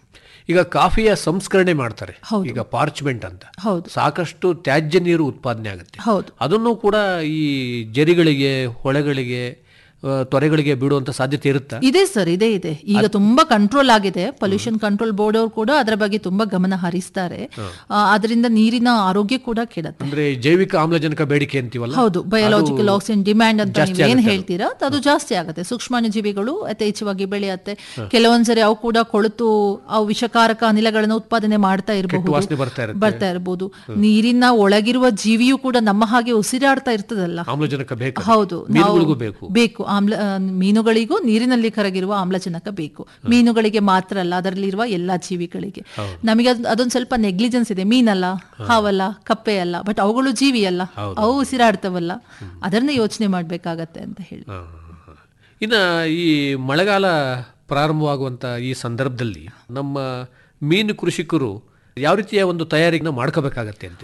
ಈಗ ಕಾಫಿಯ ಸಂಸ್ಕರಣೆ ಮಾಡ್ತಾರೆ ಹೌದು. ಈಗ ಪಾರ್ಚ್ಮೆಂಟ್ ಅಂತ ಹೌದು ಸಾಕಷ್ಟು ತ್ಯಾಜ್ಯ ನೀರು ಉತ್ಪಾದನೆ ಆಗುತ್ತೆ ಹೌದು ಅದನ್ನು ಕೂಡ ಈ ಜರಿಗಳಿಗೆ ಹೊಳೆಗಳಿಗೆ ಆ, ತೊರೆಗಳಿಗೆ ಬಿಡುವಂತ ಸಾಧ್ಯತೆ ಇರುತ್ತಾ ಇದೆ ಸರ್ ಇದೆ ಇದೆ ಈಗ ತುಂಬಾ ಕಂಟ್ರೋಲ್ ಆಗಿದೆ ಪೊಲ್ಯೂಷನ್ ಕಂಟ್ರೋಲ್ ಬೋರ್ಡ್ ಅವರು ಕೂಡ ಅದರ ಬಗ್ಗೆ ತುಂಬಾ ಗಮನ ಹರಿಸ್ತಾರೆ ಆ, ಅದರಿಂದ ನೀರಿನ ಆರೋಗ್ಯ ಕೂಡ ಕೆಡತ್ತೆ ಅಂದ್ರೆ ಜೈವಿಕ ಆಮ್ಲಜನಕ ಬೇಡಿಕೆ ಅಂತೀವಲ್ಲ ಹೌದು ಬಯಾಲಜಿಕಲ್ ಆಕ್ಸಿಜನ್ ಡಿಮ್ಯಾಂಡ್ ಅಂತ ಜಾಸ್ತಿ ನೀವು ಏನ್ ಆಗುತ್ತೆ ಅದು. ಹೇಳ್ತೀರಾ ಅದು ಜಾಸ್ತಿ ಆಗುತ್ತೆ ಸೂಕ್ಷ್ಮಾಣು ಜೀವಿಗಳು ಯಥೇಚ್ಛವಾಗಿ ಬೆಳೆಯುತ್ತೆ ಕೆಲವೊಂದ್ಸರಿ ಅವು ಕೂಡ ಕೊಳೆತು ಅವು ವಿಷಕಾರಕ ಅನಿಲಗಳನ್ನು ಉತ್ಪಾದನೆ ಮಾಡ್ತಾ ವಾಸನೆ ಇರಬಹುದು ಬರ್ತಾ ಇರುತ್ತೆ. ಬರ್ತಾ ಇರಬಹುದು ನೀರಿನ ಒಳಗಿರುವ ಜೀವಿಯು ಕೂಡ ನಮ್ಮ ಹಾಗೆ ಉಸಿರಾಡ್ತಾ ಇರ್ತದಲ್ಲ ಆಮ್ಲಜನಕ ಬೇಕು ಹೌದು ನಾವು- ಮೀನುಗಳಿಗೂ ಬೇಕು ಬೇಕು ಆಮ್ಲ ಆ, ಮೀನುಗಳಿಗೂ ನೀರಿನಲ್ಲಿ ಕರಗಿರುವ ಆಮ್ಲಜನಕ ಬೇಕು ಮೀನುಗಳಿಗೆ ಮಾತ್ರ ಅಲ್ಲ ಅದರಲ್ಲಿರುವ ಎಲ್ಲಾ ಜೀವಿಗಳಿಗೆ ನಮಗೆ ಅದ್- ಅದೊಂದ್ ಸ್ವಲ್ಪ ನೆಗ್ಲಿಜೆನ್ಸ್ ಇದೆ ಮೀನಲ್ಲ ಹಾವಲ್ಲ ಕಪ್ಪೆ ಅಲ್ಲ ಬಟ್ ಅವುಗಳು ಜೀವಿ ಅಲ್ಲ ಅವು ಉಸಿರಾಡ್ತವಲ್ಲ ಅದನ್ನ ಯೋಚನೆ ಮಾಡ್ಬೇಕಾಗತ್ತೆ ಅಂತ ಹೇಳಿ ಹಾ, ಹಾ, ಹಾ. ಇನ್ನ ಈ ಮಳೆಗಾಲ ಪ್ರಾರಂಭವಾಗುವಂತ ಈ ಸಂದರ್ಭದಲ್ಲಿ ನಮ್ಮ ಮೀನು ಕೃಷಿಕರು ಯಾವ ರೀತಿಯ ಒಂದು ತಯಾರಿನ ಮಾಡ್ಕೋಬೇಕಾಗತ್ತೆ ಅಂತೀರಿ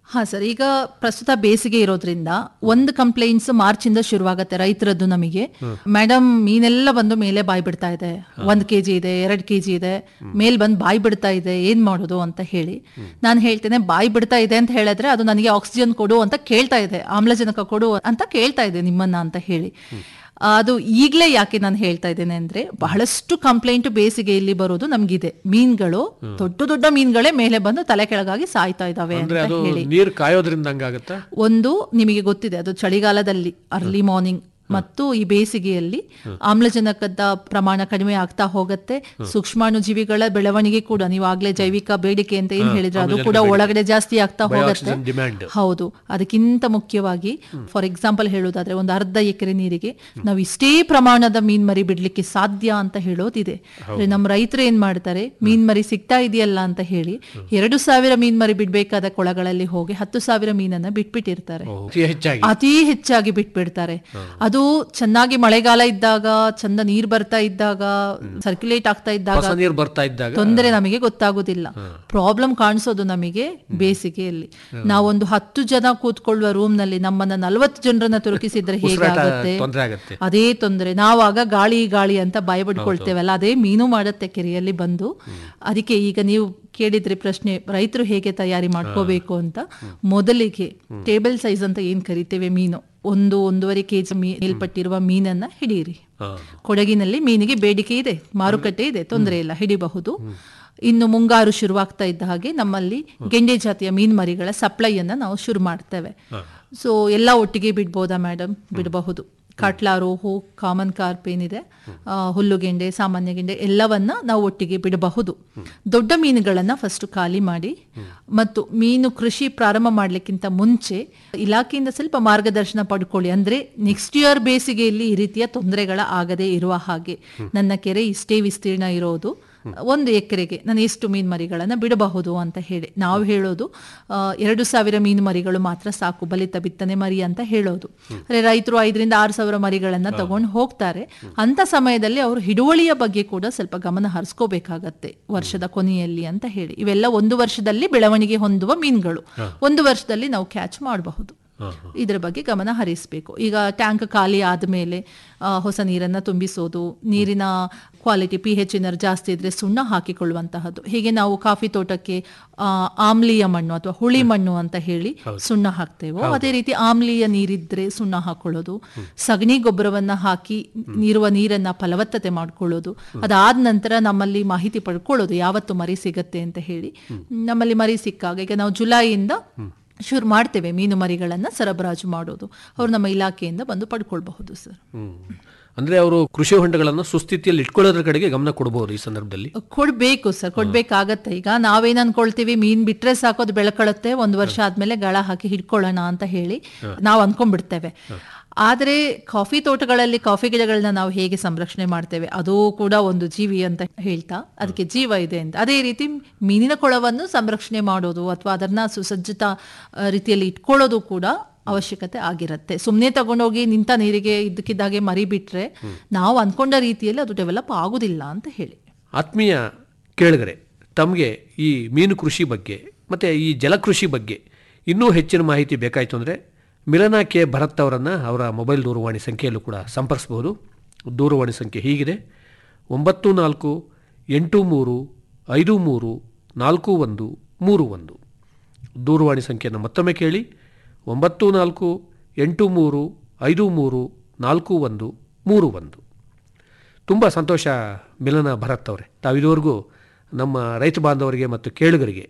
ಹಾ ಸರ್ ಈಗ ಪ್ರಸ್ತುತ ಬೇಸಿಗೆ ಇರೋದ್ರಿಂದ ಒಂದು ಕಂಪ್ಲೇಂಟ್ಸ್ ಮಾರ್ಚ್ ಇಂದ ಶುರುವಾಗತ್ತೆ ರೈತರದ್ದು ನಮಗೆ ಮೇಡಮ್ ಮೀನೆಲ್ಲ ಬಂದು ಮೇಲೆ ಬಾಯ್ ಬಿಡ್ತಾ ಇದೆ ಒಂದ್ ಕೆಜಿ ಇದೆ ಎರಡ್ ಕೆಜಿ ಇದೆ ಮೇಲ್ ಬಂದು ಬಾಯ್ ಬಿಡ್ತಾ ಇದೆ ಏನ್ ಮಾಡೋದು ಅಂತ ಹೇಳಿ ನಾನು ಹೇಳ್ತೇನೆ ಬಾಯ್ ಬಿಡ್ತಾ ಇದೆ ಅಂತ ಹೇಳಿದ್ರೆ ಅದು ನನಗೆ ಆಕ್ಸಿಜನ್ ಕೊಡು ಅಂತ ಕೇಳ್ತಾ ಇದೆ ಆಮ್ಲಜನಕ ಕೊಡು ಅಂತ ಕೇಳ್ತಾ ಇದೆ ನಿಮ್ಮನ್ನ ಅಂತ ಹೇಳಿ ಅದು ಈಗಲೇ ಯಾಕೆ ನಾನು ಹೇಳ್ತಾ ಇದ್ದೇನೆ ಅಂದ್ರೆ ಬಹಳಷ್ಟು ಕಂಪ್ಲೇಂಟ್ ಬೇಸಿಗೆಯಲ್ಲಿ ಬರೋದು ನಮ್ಗಿದೆ ಮೀನ್ಗಳು ದೊಡ್ಡ ದೊಡ್ಡ ಮೀನ್ಗಳೇ ಮೇಲೆ ಬಂದು ತಲೆ ಕೆಳಗಾಗಿ ಸಾಯ್ತಾ ಇದಾವೆ ಅಂದ್ರೆ ಅಂತ ಅದು ಹೇಳಿ ನೀರು ಕಾಯೋದ್ರಿಂದ ಹಂಗಾಗತ್ತಾ ಒಂದು ನಿಮಗೆ ಗೊತ್ತಿದೆ ಅದು ಚಳಿಗಾಲದಲ್ಲಿ ಅರ್ಲಿ ಮಾರ್ನಿಂಗ್ ಮತ್ತು ಈ ಬೇಸಿಗೆಯಲ್ಲಿ ಆಮ್ಲಜನಕದ ಪ್ರಮಾಣ ಕಡಿಮೆ ಆಗ್ತಾ ಹೋಗುತ್ತೆ ಸೂಕ್ಷ್ಮಾಣು ಜೀವಿಗಳ ಬೆಳವಣಿಗೆ ಕೂಡ ನೀವು ಆಗ್ಲೇ ಜೈವಿಕ ಬೇಡಿಕೆ ಅಂತ ಏನ್ ಹೇಳಿದ್ರೆ ಅದು ಕೂಡ ಒಳಗಡೆ ಜಾಸ್ತಿ ಆಗ್ತಾ ಹೋಗುತ್ತೆ Bioxygen demand. ಹೌದು ಅದಕ್ಕಿಂತ ಮುಖ್ಯವಾಗಿ ಫಾರ್ ಎಕ್ಸಾಂಪಲ್ ಹೇಳೋದಾದ್ರೆ ಒಂದು ಅರ್ಧ ಎಕರೆ ನೀರಿಗೆ ನಾವು ಇಷ್ಟೇ ಪ್ರಮಾಣದ ಮೀನ್ ಮರಿ ಬಿಡ್ಲಿಕ್ಕೆ ಸಾಧ್ಯ ಅಂತ ಹೇಳೋದಿದೆ ಅಂದ್ರೆ ನಮ್ಮ ರೈತರು ಏನ್ ಮಾಡ್ತಾರೆ ಮೀನ್ ಮರಿ ಸಿಗ್ತಾ ಇದೆಯಲ್ಲ ಅಂತ ಹೇಳಿ ಎರಡು ಸಾವಿರ ಮೀನ್ ಮರಿ ಬಿಡ್ಬೇಕಾದ ಕೊಳಗಳಲ್ಲಿ ಹೋಗಿ ಹತ್ತು ಸಾವಿರ ಮೀನನ್ನ ಬಿಟ್ಬಿಟ್ಟಿರ್ತಾರೆ ಓ, ಅತಿ ಹೆಚ್ಚಾಗಿ ಅತಿ ಹೆಚ್ಚಾಗಿ ಬಿಟ್ಬಿಡ್ತಾರೆ ಅದು ಚೆನ್ನಾಗಿ ಮಳೆಗಾಲ ಇದ್ದಾಗ ಚಂದ ನೀರ್ ಬರ್ತಾ ಇದ್ದಾಗ ಸರ್ಕ್ಯುಲೇಟ್ ಆಗ್ತಾ ಇದ್ದಾಗ ಹೊಸ ನೀರು ಬರ್ತಾ ಇದ್ದಾಗ ತೊಂದರೆ ನಮಗೆ ಗೊತ್ತಾಗುದಿಲ್ಲ ಪ್ರಾಬ್ಲಮ್ ಕಾಣಿಸೋದು ನಮಗೆ ಬೇಸಿಗೆಯಲ್ಲಿ ನಾವೊಂದು ಹತ್ತು ಜನ ಕೂತ್ಕೊಳ್ಳುವ ರೂಮ್ ನಲ್ಲಿ ನಮ್ಮನ್ನ ನಲವತ್ತು ಜನರನ್ನ ತುರುಕಿಸಿದ್ರೆ ಹೇಗಾಗುತ್ತೆ ತೊಂದ್ರೆ ಆಗತ್ತೆ ಅದೇ ತೊಂದರೆ ನಾವಾಗ ಗಾಳಿ ಗಾಳಿ ಅಂತ ಭಯ ಬಿಡ್ಕೊಳ್ತೇವಲ್ಲ ಅದೇ ಮೀನು ಮಾಡುತ್ತೆ ಕೆರೆಯಲ್ಲಿ ಬಂದು ಅದಕ್ಕೆ ಈಗ ನೀವು ಕೇಳಿದ್ರೆ ಪ್ರಶ್ನೆ ರೈತರು ಹೇಗೆ ತಯಾರಿ ಮಾಡ್ಕೋಬೇಕು ಅಂತ ಮೊದಲಿಗೆ ಟೇಬಲ್ ಸೈಜ್ ಅಂತ ಏನ್ ಕರಿತೇವೆ ಮೀನು ಒಂದು ಒಂದೂವರೆ ಕೆಜಿ ಮೇಲ್ಪಟ್ಟಿರುವ ಮೀನನ್ನ ಹಿಡಿಯಿರಿ ಹಾ. ಕೊಡಗಿನಲ್ಲಿ ಮೀನಿಗೆ ಬೇಡಿಕೆ ಇದೆ ಮಾರುಕಟ್ಟೆ ಇದೆ ತೊಂದರೆ ಇಲ್ಲ ಹಿಡಿಬಹುದು ಇನ್ನು ಮುಂಗಾರು ಶುರುವಾಗ್ತಾ ಇದ್ದ ಹಾಗೆ ನಮ್ಮಲ್ಲಿ ಗೆಂಡೆ ಜಾತಿಯ ಮೀನ್ ಮರಿಗಳ ಸಪ್ಲೈಯನ್ನ ನಾವು ಶುರು ಮಾಡ್ತೇವೆ ಸೊ ಎಲ್ಲ ಒಟ್ಟಿಗೆ ಬಿಡ್ಬೋದಾ ಮೇಡಮ್ ಬಿಡಬಹುದು ಕಾಟ್ಲಾರು ಹೂ ಕಾಮನ್ ಕಾರ್ಪ್ ಏನಿದೆ ಆ, ಹುಲ್ಲುಗೆಂಡೆ ಸಾಮಾನ್ಯ ಗೆಂಡೆ ಎಲ್ಲವನ್ನ ನಾವು ಒಟ್ಟಿಗೆ ಬಿಡಬಹುದು ದೊಡ್ಡ ಮೀನುಗಳನ್ನ ಫಸ್ಟ್ ಖಾಲಿ ಮಾಡಿ ಮತ್ತು ಮೀನು ಕೃಷಿ ಪ್ರಾರಂಭ ಮಾಡ್ಲಿಕ್ಕಿಂತ ಮುಂಚೆ ಇಲಾಖೆಯಿಂದ ಸ್ವಲ್ಪ ಮಾರ್ಗದರ್ಶನ ಪಡ್ಕೊಳ್ಳಿ ಅಂದ್ರೆ ನೆಕ್ಸ್ಟ್ ಇಯರ್ ಬೇಸಿಗೆಯಲ್ಲಿ ಈ ರೀತಿಯ ತೊಂದರೆಗಳ ಆಗದೆ ಇರುವ ಹಾಗೆ ನನ್ನ ಕೆರೆ ಇಷ್ಟೇ ವಿಸ್ತೀರ್ಣ ಇರೋದು ಒಂದು ಎಕರೆಗೆ ನಾನು ಎಷ್ಟು ಮೀನು ಮರಿಗಳನ್ನ ಬಿಡಬಹುದು ಅಂತ ಹೇಳಿ ನಾವು ಹೇಳೋದು ಆ, ಎರಡು ಸಾವಿರ ಮೀನು ಮರಿಗಳು ಮಾತ್ರ ಸಾಕು ಬಲಿತ ಬಿತ್ತನೆ ಮರಿ ಅಂತ ಹೇಳೋದು ಅಂದ್ರೆ ರೈತರು ಐದರಿಂದ ಆರು ಸಾವಿರ ಮರಿಗಳನ್ನ ತಗೊಂಡು ಹೋಗ್ತಾರೆ ಅಂತ ಸಮಯದಲ್ಲಿ ಅವರು ಹಿಡುವಳಿಯ ಬಗ್ಗೆ ಕೂಡ ಸ್ವಲ್ಪ ಗಮನ ಹರಿಸ್ಕೋಬೇಕಾಗತ್ತೆ ವರ್ಷದ ಕೊನೆಯಲ್ಲಿ ಅಂತ ಹೇಳಿ ಇವೆಲ್ಲ ಒಂದು ವರ್ಷದಲ್ಲಿ ಬೆಳವಣಿಗೆ ಹೊಂದುವ ಮೀನುಗಳು ಒಂದು ವರ್ಷದಲ್ಲಿ ನಾವು ಕ್ಯಾಚ್ ಮಾಡಬಹುದು ಇದರ ಬಗ್ಗೆ ಗಮನ ಹರಿಸಬೇಕು ಈಗ ಟ್ಯಾಂಕ್ ಖಾಲಿ ಆದಮೇಲೆ ಹೊಸ ನೀರನ್ನ ತುಂಬಿಸೋದು ನೀರಿನ ಕ್ವಾಲಿಟಿ ಪಿ ಹೆಚ್ ಏನಾದ್ರು ಜಾಸ್ತಿ ಇದ್ರೆ ಸುಣ್ಣ ಹಾಕಿಕೊಳ್ಳುವಂತಹದ್ದು ಹೀಗೆ ನಾವು ಕಾಫಿ ತೋಟಕ್ಕೆ ಆ, ಆಮ್ಲೀಯ ಮಣ್ಣು ಅಥವಾ ಹುಳಿ ಮಣ್ಣು ಅಂತ ಹೇಳಿ ಸುಣ್ಣ ಹಾಕ್ತೇವೋ ಅದೇ ರೀತಿ ಆಮ್ಲೀಯ ನೀರಿದ್ರೆ ಸುಣ್ಣ ಹಾಕೊಳ್ಳೋದು ಸಗಣಿ ಗೊಬ್ಬರವನ್ನ ಹಾಕಿ ನೀರುವ ನೀರನ್ನ ಫಲವತ್ತತೆ ಮಾಡ್ಕೊಳ್ಳೋದು ಅದಾದ ನಂತರ ನಮ್ಮಲ್ಲಿ ಮಾಹಿತಿ ಪಡ್ಕೊಳ್ಳೋದು ಯಾವತ್ತು ಮರಿ ಸಿಗತ್ತೆ ಅಂತ ಹೇಳಿ ನಮ್ಮಲ್ಲಿ ಮರಿ ಸಿಕ್ಕಾಗ ಈಗ ನಾವು ಜುಲೈಯಿಂದ ಶುರು ಮಾಡ್ತೇವೆ ಮೀನು ಮರಿಗಳನ್ನ ಸರಬರಾಜು ಮಾಡೋದು ಅವ್ರು ನಮ್ಮ ಇಲಾಖೆಯಿಂದ ಬಂದು ಪಡ್ಕೊಳ್ಬಹುದು ಸರ್ ಹ್ಮ್. ಅಂದ್ರೆ ಅವರು ಕೃಷಿ ಹೊಂಡಗಳನ್ನು ಸುಸ್ಥಿತಿಯಲ್ಲಿ ಇಟ್ಕೊಳ್ಳೋದ್ರ ಕಡೆಗೆ ಗಮನ ಕೊಡಬಹುದು ಈ ಸಂದರ್ಭದಲ್ಲಿ ಕೊಡ್ಬೇಕು ಸರ್ ಕೊಡ್ಬೇಕಾಗತ್ತೆ ಈಗ ನಾವೇನ್ ಅನ್ಕೊಳ್ತೀವಿ ಮೀನ್ ಬಿಟ್ರೆ ಸಾಕು ಅದು ಬೆಳ್ಕೊಳತ್ತೆ ಒಂದ್ ವರ್ಷ ಆದ್ಮೇಲೆ ಗಳ ಹಾಕಿ ಹಿಡ್ಕೊಳ್ಳೋಣ ಅಂತ ಹೇಳಿ ನಾವು ಅನ್ಕೊಂಡ್ಬಿಡ್ತೇವೆ ಆದ್ರೆ ಕಾಫಿ ತೋಟಗಳಲ್ಲಿ ಕಾಫಿ ಗಿಡಗಳನ್ನ ನಾವು ಹೇಗೆ ಸಂರಕ್ಷಣೆ ಮಾಡ್ತೇವೆ ಅದು ಕೂಡ ಒಂದು ಜೀವಿ ಅಂತ ಹೇಳ್ತಾ ಅದಕ್ಕೆ ಜೀವ ಇದೆ ಅಂತ ಅದೇ ರೀತಿ ಮೀನಿನ ಕೊಳವನ್ನು ಸಂರಕ್ಷಣೆ ಮಾಡೋದು ಅಥವಾ ಅದನ್ನ ಸುಸಜ್ಜಿತ ಆ, ರೀತಿಯಲ್ಲಿ ಇಟ್ಕೊಳ್ಳೋದು ಕೂಡ ಅವಶ್ಯಕತೆ ಆಗಿರುತ್ತೆ ಸುಮ್ಮನೆ ತಗೊಂಡೋಗಿ ನಿಂತ ನೀರಿಗೆ ಇದ್ದಕ್ಕಿದ್ದಾಗೆ ಮರಿ ಬಿಟ್ರೆ ನಾವು ಅನ್ಕೊಂಡ ರೀತಿಯಲ್ಲಿ ಅದು ಡೆವಲಪ್ ಆಗುದಿಲ್ಲ ಅಂತ ಹೇಳಿ ಆತ್ಮೀಯ ಕೇಳಿಗರೆ ತಮಗೆ ಈ ಮೀನು ಕೃಷಿ ಬಗ್ಗೆ ಮತ್ತು ಈ ಜಲಕೃಷಿ ಬಗ್ಗೆ ಇನ್ನೂ ಹೆಚ್ಚಿನ ಮಾಹಿತಿ ಬೇಕಾಯಿತು ಅಂದರೆ ಮಿಲನಾ ಕೆ ಭರತ್ ಅವರನ್ನು ಅವರ ಮೊಬೈಲ್ ದೂರವಾಣಿ ಸಂಖ್ಯೆಯಲ್ಲೂ ಕೂಡ ಸಂಪರ್ಸ್ಬೋದು ದೂರವಾಣಿ ಸಂಖ್ಯೆ ಹೀಗಿದೆ ಒಂಬತ್ತು ನಾಲ್ಕು ಎಂಟು ಮೂರು ಐದು ಮೂರು ನಾಲ್ಕು ಒಂದು ಮೂರು ಒಂದು ದೂರವಾಣಿ ಸಂಖ್ಯೆಯನ್ನು ಮತ್ತೊಮ್ಮೆ ಕೇಳಿ ಒಂಬತ್ತು ನಾಲ್ಕು ಎಂಟು ಮೂರು ಐದು ಮೂರು ನಾಲ್ಕು ಒಂದು ಮೂರು ಒಂದು ತುಂಬ ಸಂತೋಷ ಮಿಲನ ಭರತ್ ಅವರೇ ತಾವು ಇದುವರೆಗೂ ನಮ್ಮ ರೈತ ಬಾಂಧವರಿಗೆ ಮತ್ತು ಕೇಳುಗರಿಗೆ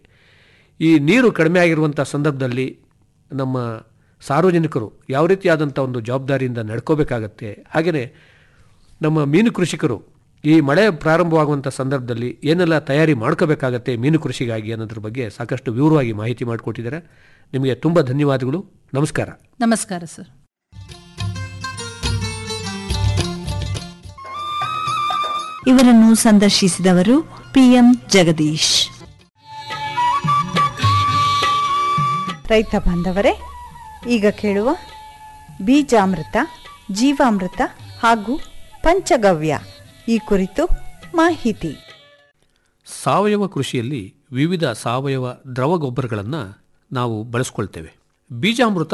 ಈ ನೀರು ಕಡಿಮೆ ಆಗಿರುವಂಥ ಸಂದರ್ಭದಲ್ಲಿ ನಮ್ಮ ಸಾರ್ವಜನಿಕರು ಯಾವ ರೀತಿಯಾದಂಥ ಒಂದು ಜವಾಬ್ದಾರಿಯಿಂದ ನಡ್ಕೋಬೇಕಾಗತ್ತೆ ಹಾಗೆಯೇ ನಮ್ಮ ಮೀನು ಕೃಷಿಕರು ಈ ಮಳೆ ಪ್ರಾರಂಭವಾಗುವಂಥ ಸಂದರ್ಭದಲ್ಲಿ ಏನೆಲ್ಲ ತಯಾರಿ ಮಾಡ್ಕೋಬೇಕಾಗತ್ತೆ ಮೀನು ಕೃಷಿಗಾಗಿ ಅನ್ನೋದ್ರ ಬಗ್ಗೆ ಸಾಕಷ್ಟು ವಿವರವಾಗಿ ಮಾಹಿತಿ ಮಾಡಿಕೊಟ್ಟಿದ್ದಾರೆ ನಿಮಗೆ ತುಂಬ ಧನ್ಯವಾದಗಳು ನಮಸ್ಕಾರ ನಮಸ್ಕಾರ ಸರ್ ಇವರನ್ನು ಸಂದರ್ಶಿಸಿದವರು ಪಿಎಂ ಜಗದೀಶ್ ರೈತ ಬಾಂಧವರೇ ಈಗ ಕೇಳುವ ಬೀಜಾಮೃತ ಜೀವಾಮೃತ ಹಾಗೂ ಪಂಚಗವ್ಯ ಈ ಕುರಿತು ಮಾಹಿತಿ ಸಾವಯವ ಕೃಷಿಯಲ್ಲಿ ವಿವಿಧ ಸಾವಯವ ದ್ರವ ಗೊಬ್ಬರಗಳನ್ನು ನಾವು ಬಳಸ್ಕೊಳ್ತೇವೆ ಬೀಜಾಮೃತ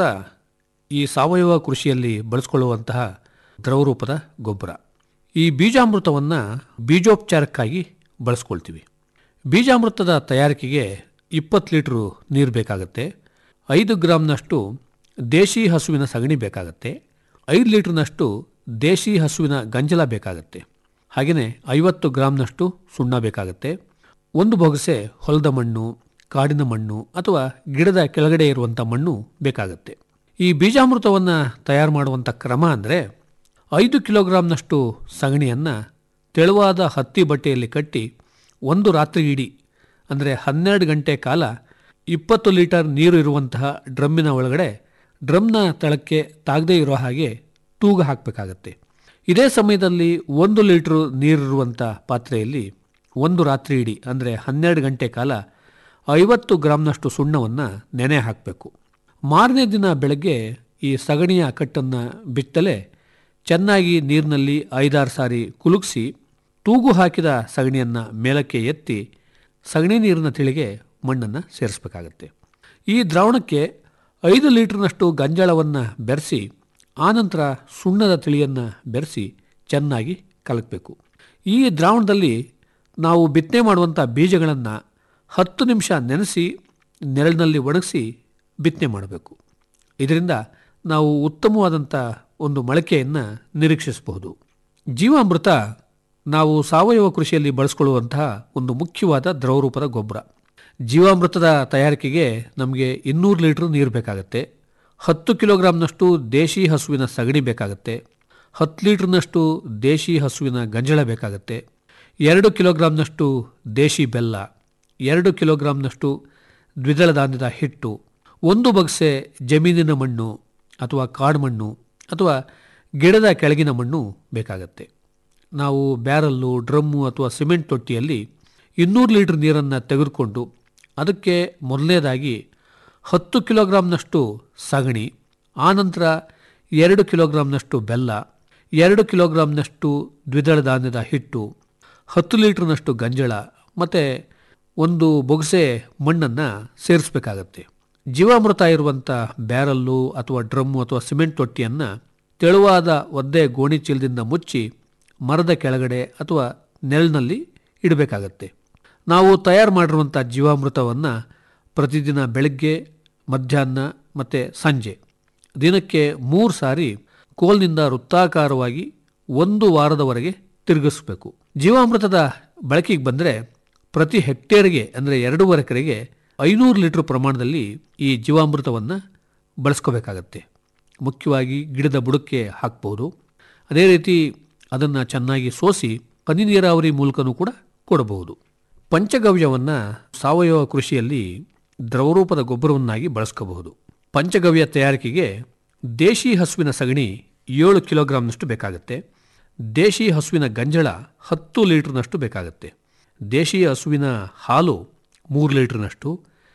ಈ ಸಾವಯವ ಕೃಷಿಯಲ್ಲಿ ಬಳಸ್ಕೊಳ್ಳುವಂತಹ ದ್ರವರೂಪದ ಗೊಬ್ಬರ ಈ ಬೀಜಾಮೃತವನ್ನು ಬೀಜೋಪಚಾರಕ್ಕಾಗಿ ಬಳಸ್ಕೊಳ್ತೀವಿ ಬೀಜಾಮೃತದ ತಯಾರಿಕೆಗೆ ಇಪ್ಪತ್ತು ಲೀಟ್ರು ನೀರು ಬೇಕಾಗುತ್ತೆ ಐದು ಗ್ರಾಮ್ನಷ್ಟು ದೇಶಿ ಹಸುವಿನ ಸಗಣಿ ಬೇಕಾಗುತ್ತೆ ಐದು ಲೀಟ್ರ್ನಷ್ಟು ದೇಶಿ ಹಸುವಿನ ಗಂಜಲ ಬೇಕಾಗುತ್ತೆ ಹಾಗೆಯೇ ಐವತ್ತು ಗ್ರಾಮ್ನಷ್ಟು ಸುಣ್ಣ ಬೇಕಾಗುತ್ತೆ ಒಂದು ಬೊಗಸೆ ಹೊಲದ ಮಣ್ಣು ಕಾಡಿನ ಮಣ್ಣು ಅಥವಾ ಗಿಡದ ಕೆಳಗಡೆ ಇರುವಂಥ ಮಣ್ಣು ಬೇಕಾಗುತ್ತೆ ಈ ಬೀಜಾಮೃತವನ್ನು ತಯಾರು ಮಾಡುವಂಥ ಕ್ರಮ ಅಂದರೆ ಐದು ಕಿಲೋಗ್ರಾಮ್ನಷ್ಟು ಸಗಣಿಯನ್ನು ತೆಳುವಾದ ಹತ್ತಿ ಬಟ್ಟೆಯಲ್ಲಿ ಕಟ್ಟಿ ಒಂದು ರಾತ್ರಿ ಇಡೀ ಅಂದರೆ ಹನ್ನೆರಡು ಗಂಟೆ ಕಾಲ ಇಪ್ಪತ್ತು ಲೀಟರ್ ನೀರು ಇರುವಂತಹ ಡ್ರಮ್ಮಿನ ಒಳಗಡೆ ಡ್ರಮ್ನ ತಳಕ್ಕೆ ತಾಗದೇ ಇರೋ ಹಾಗೆ ತೂಗು ಹಾಕಬೇಕಾಗತ್ತೆ ಇದೇ ಸಮಯದಲ್ಲಿ ಒಂದು ಲೀಟ್ರು ನೀರಿರುವಂಥ ಪಾತ್ರೆಯಲ್ಲಿ ಒಂದು ರಾತ್ರಿ ಇಡೀ ಅಂದರೆ ಹನ್ನೆರಡು ಗಂಟೆ ಕಾಲ ಐವತ್ತು ಗ್ರಾಮ್ನಷ್ಟು ಸುಣ್ಣವನ್ನು ನೆನೆ ಹಾಕಬೇಕು ಮಾರನೇ ದಿನ ಬೆಳಗ್ಗೆ ಈ ಸಗಣಿಯ ಕಟ್ಟನ್ನು ಬಿತ್ತಲೇ ಚೆನ್ನಾಗಿ ನೀರಿನಲ್ಲಿ ಐದಾರು ಸಾರಿ ಕುಲುಕಿಸಿ ತೂಗು ಹಾಕಿದ ಸಗಣಿಯನ್ನು ಮೇಲಕ್ಕೆ ಎತ್ತಿ ಸಗಣಿ ನೀರಿನ ತಿಳಿಗೆ ಮಣ್ಣನ್ನು ಸೇರಿಸಬೇಕಾಗತ್ತೆ ಈ ದ್ರಾವಣಕ್ಕೆ ಐದು ಲೀಟ್ರ್ನಷ್ಟು ಗಂಜಾಳವನ್ನು ಬೆರೆಸಿ ಆನಂತರ ಸುಣ್ಣದ ತಿಳಿಯನ್ನು ಬೆರೆಸಿ ಚೆನ್ನಾಗಿ ಕಲಕಬೇಕು ಈ ದ್ರಾವಣದಲ್ಲಿ ನಾವು ಬಿತ್ತನೆ ಮಾಡುವಂಥ ಬೀಜಗಳನ್ನು ಹತ್ತು ನಿಮಿಷ ನೆನೆಸಿ ನೆರಳಿನಲ್ಲಿ ಒಣಗಿಸಿ ಬಿತ್ತನೆ ಮಾಡಬೇಕು ಇದರಿಂದ ನಾವು ಉತ್ತಮವಾದಂಥ ಒಂದು ಮೊಳಕೆಯನ್ನು ನಿರೀಕ್ಷಿಸಬಹುದು ಜೀವಾಮೃತ ನಾವು ಸಾವಯವ ಕೃಷಿಯಲ್ಲಿ ಬಳಸ್ಕೊಳ್ಳುವಂತಹ ಒಂದು ಮುಖ್ಯವಾದ ದ್ರವರೂಪದ ಗೊಬ್ಬರ ಜೀವಾಮೃತದ ತಯಾರಿಕೆಗೆ ನಮಗೆ ಇನ್ನೂರು ಲೀಟ್ರ್ ನೀರು ಬೇಕಾಗುತ್ತೆ ಹತ್ತು ಕಿಲೋಗ್ರಾಮ್ನಷ್ಟು ದೇಶಿ ಹಸುವಿನ ಸಗಣಿ ಬೇಕಾಗುತ್ತೆ ಹತ್ತು ಲೀಟ್ರ್ನಷ್ಟು ದೇಶಿ ಹಸುವಿನ ಗಂಜಳ ಬೇಕಾಗುತ್ತೆ ಎರಡು ಕಿಲೋಗ್ರಾಮ್ನಷ್ಟು ದೇಶಿ ಬೆಲ್ಲ ಎರಡು ಕಿಲೋಗ್ರಾಮ್ನಷ್ಟು ದ್ವಿದಳ ಧಾನ್ಯದ ಹಿಟ್ಟು ಒಂದು ಬಗ್ಸೆ ಜಮೀನಿನ ಮಣ್ಣು ಅಥವಾ ಕಾಡು ಮಣ್ಣು ಅಥವಾ ಗಿಡದ ಕೆಳಗಿನ ಮಣ್ಣು ಬೇಕಾಗತ್ತೆ ನಾವು ಬ್ಯಾರಲ್ಲು ಡ್ರಮ್ಮು ಅಥವಾ ಸಿಮೆಂಟ್ ತೊಟ್ಟಿಯಲ್ಲಿ ಇನ್ನೂರು ಲೀಟ್ರ್ ನೀರನ್ನು ತೆಗೆದುಕೊಂಡು ಅದಕ್ಕೆ ಮೊದಲನೇದಾಗಿ ಹತ್ತು ಕಿಲೋಗ್ರಾಮ್ನಷ್ಟು ಸಗಣಿ ಆನಂತರ ಎರಡು ಕಿಲೋಗ್ರಾಮ್ನಷ್ಟು ಬೆಲ್ಲ ಎರಡು ಕಿಲೋಗ್ರಾಮ್ನಷ್ಟು ದ್ವಿದಳ ಧಾನ್ಯದ ಹಿಟ್ಟು ಹತ್ತು ಲೀಟ್ರ್ನಷ್ಟು ಗಂಜಳ ಮತ್ತು ಒಂದು ಬೊಗಸೆ ಮಣ್ಣನ್ನು ಸೇರಿಸಬೇಕಾಗತ್ತೆ ಜೀವಾಮೃತ ಇರುವಂಥ ಬ್ಯಾರಲ್ಲು ಅಥವಾ ಡ್ರಮ್ಮು ಅಥವಾ ಸಿಮೆಂಟ್ ತೊಟ್ಟಿಯನ್ನು ತೆಳುವಾದ ಒದ್ದೆ ಗೋಣಿ ಚೀಲದಿಂದ ಮುಚ್ಚಿ ಮರದ ಕೆಳಗಡೆ ಅಥವಾ ನೆರಳಿನಲ್ಲಿ ಇಡಬೇಕಾಗತ್ತೆ ನಾವು ತಯಾರು ಮಾಡಿರುವಂಥ ಜೀವಾಮೃತವನ್ನು ಪ್ರತಿದಿನ ಬೆಳಗ್ಗೆ ಮಧ್ಯಾಹ್ನ ಮತ್ತು ಸಂಜೆ ದಿನಕ್ಕೆ ಮೂರು ಸಾರಿ ಕೋಲ್ನಿಂದ ವೃತ್ತಾಕಾರವಾಗಿ ಒಂದು ವಾರದವರೆಗೆ ತಿರುಗಿಸಬೇಕು ಜೀವಾಮೃತದ ಬಳಕೆಗೆ ಬಂದರೆ ಪ್ರತಿ ಹೆಕ್ಟೇರ್ಗೆ ಅಂದರೆ ಎರಡೂವರೆ ಎಕರೆಗೆ ಐನೂರು ಲೀಟ್ರ್ ಪ್ರಮಾಣದಲ್ಲಿ ಈ ಜೀವಾಮೃತವನ್ನು ಬಳಸ್ಕೋಬೇಕಾಗತ್ತೆ ಮುಖ್ಯವಾಗಿ ಗಿಡದ ಬುಡಕ್ಕೆ ಹಾಕ್ಬೋದು ಅದೇ ರೀತಿ ಅದನ್ನು ಚೆನ್ನಾಗಿ ಸೋಸಿ ಹನಿ ನೀರಾವರಿ ಮೂಲಕನೂ ಕೂಡ ಕೊಡಬಹುದು ಪಂಚಗವ್ಯವನ್ನು ಸಾವಯವ ಕೃಷಿಯಲ್ಲಿ ದ್ರವರೂಪದ ಗೊಬ್ಬರವನ್ನಾಗಿ ಬಳಸ್ಕೋಬಹುದು ಪಂಚಗವ್ಯ ತಯಾರಿಕೆಗೆ ದೇಶಿ ಹಸುವಿನ ಸಗಣಿ ಏಳು ಕಿಲೋಗ್ರಾಮ್ನಷ್ಟು ಬೇಕಾಗುತ್ತೆ ದೇಶಿ ಹಸುವಿನ ಗಂಜಳ ಹತ್ತು ಲೀಟ್ರ್ನಷ್ಟು ಬೇಕಾಗುತ್ತೆ ದೇಶಿ ಹಸುವಿನ ಹಾಲು ಮೂರು ಲೀಟ್ರ್ನಷ್ಟು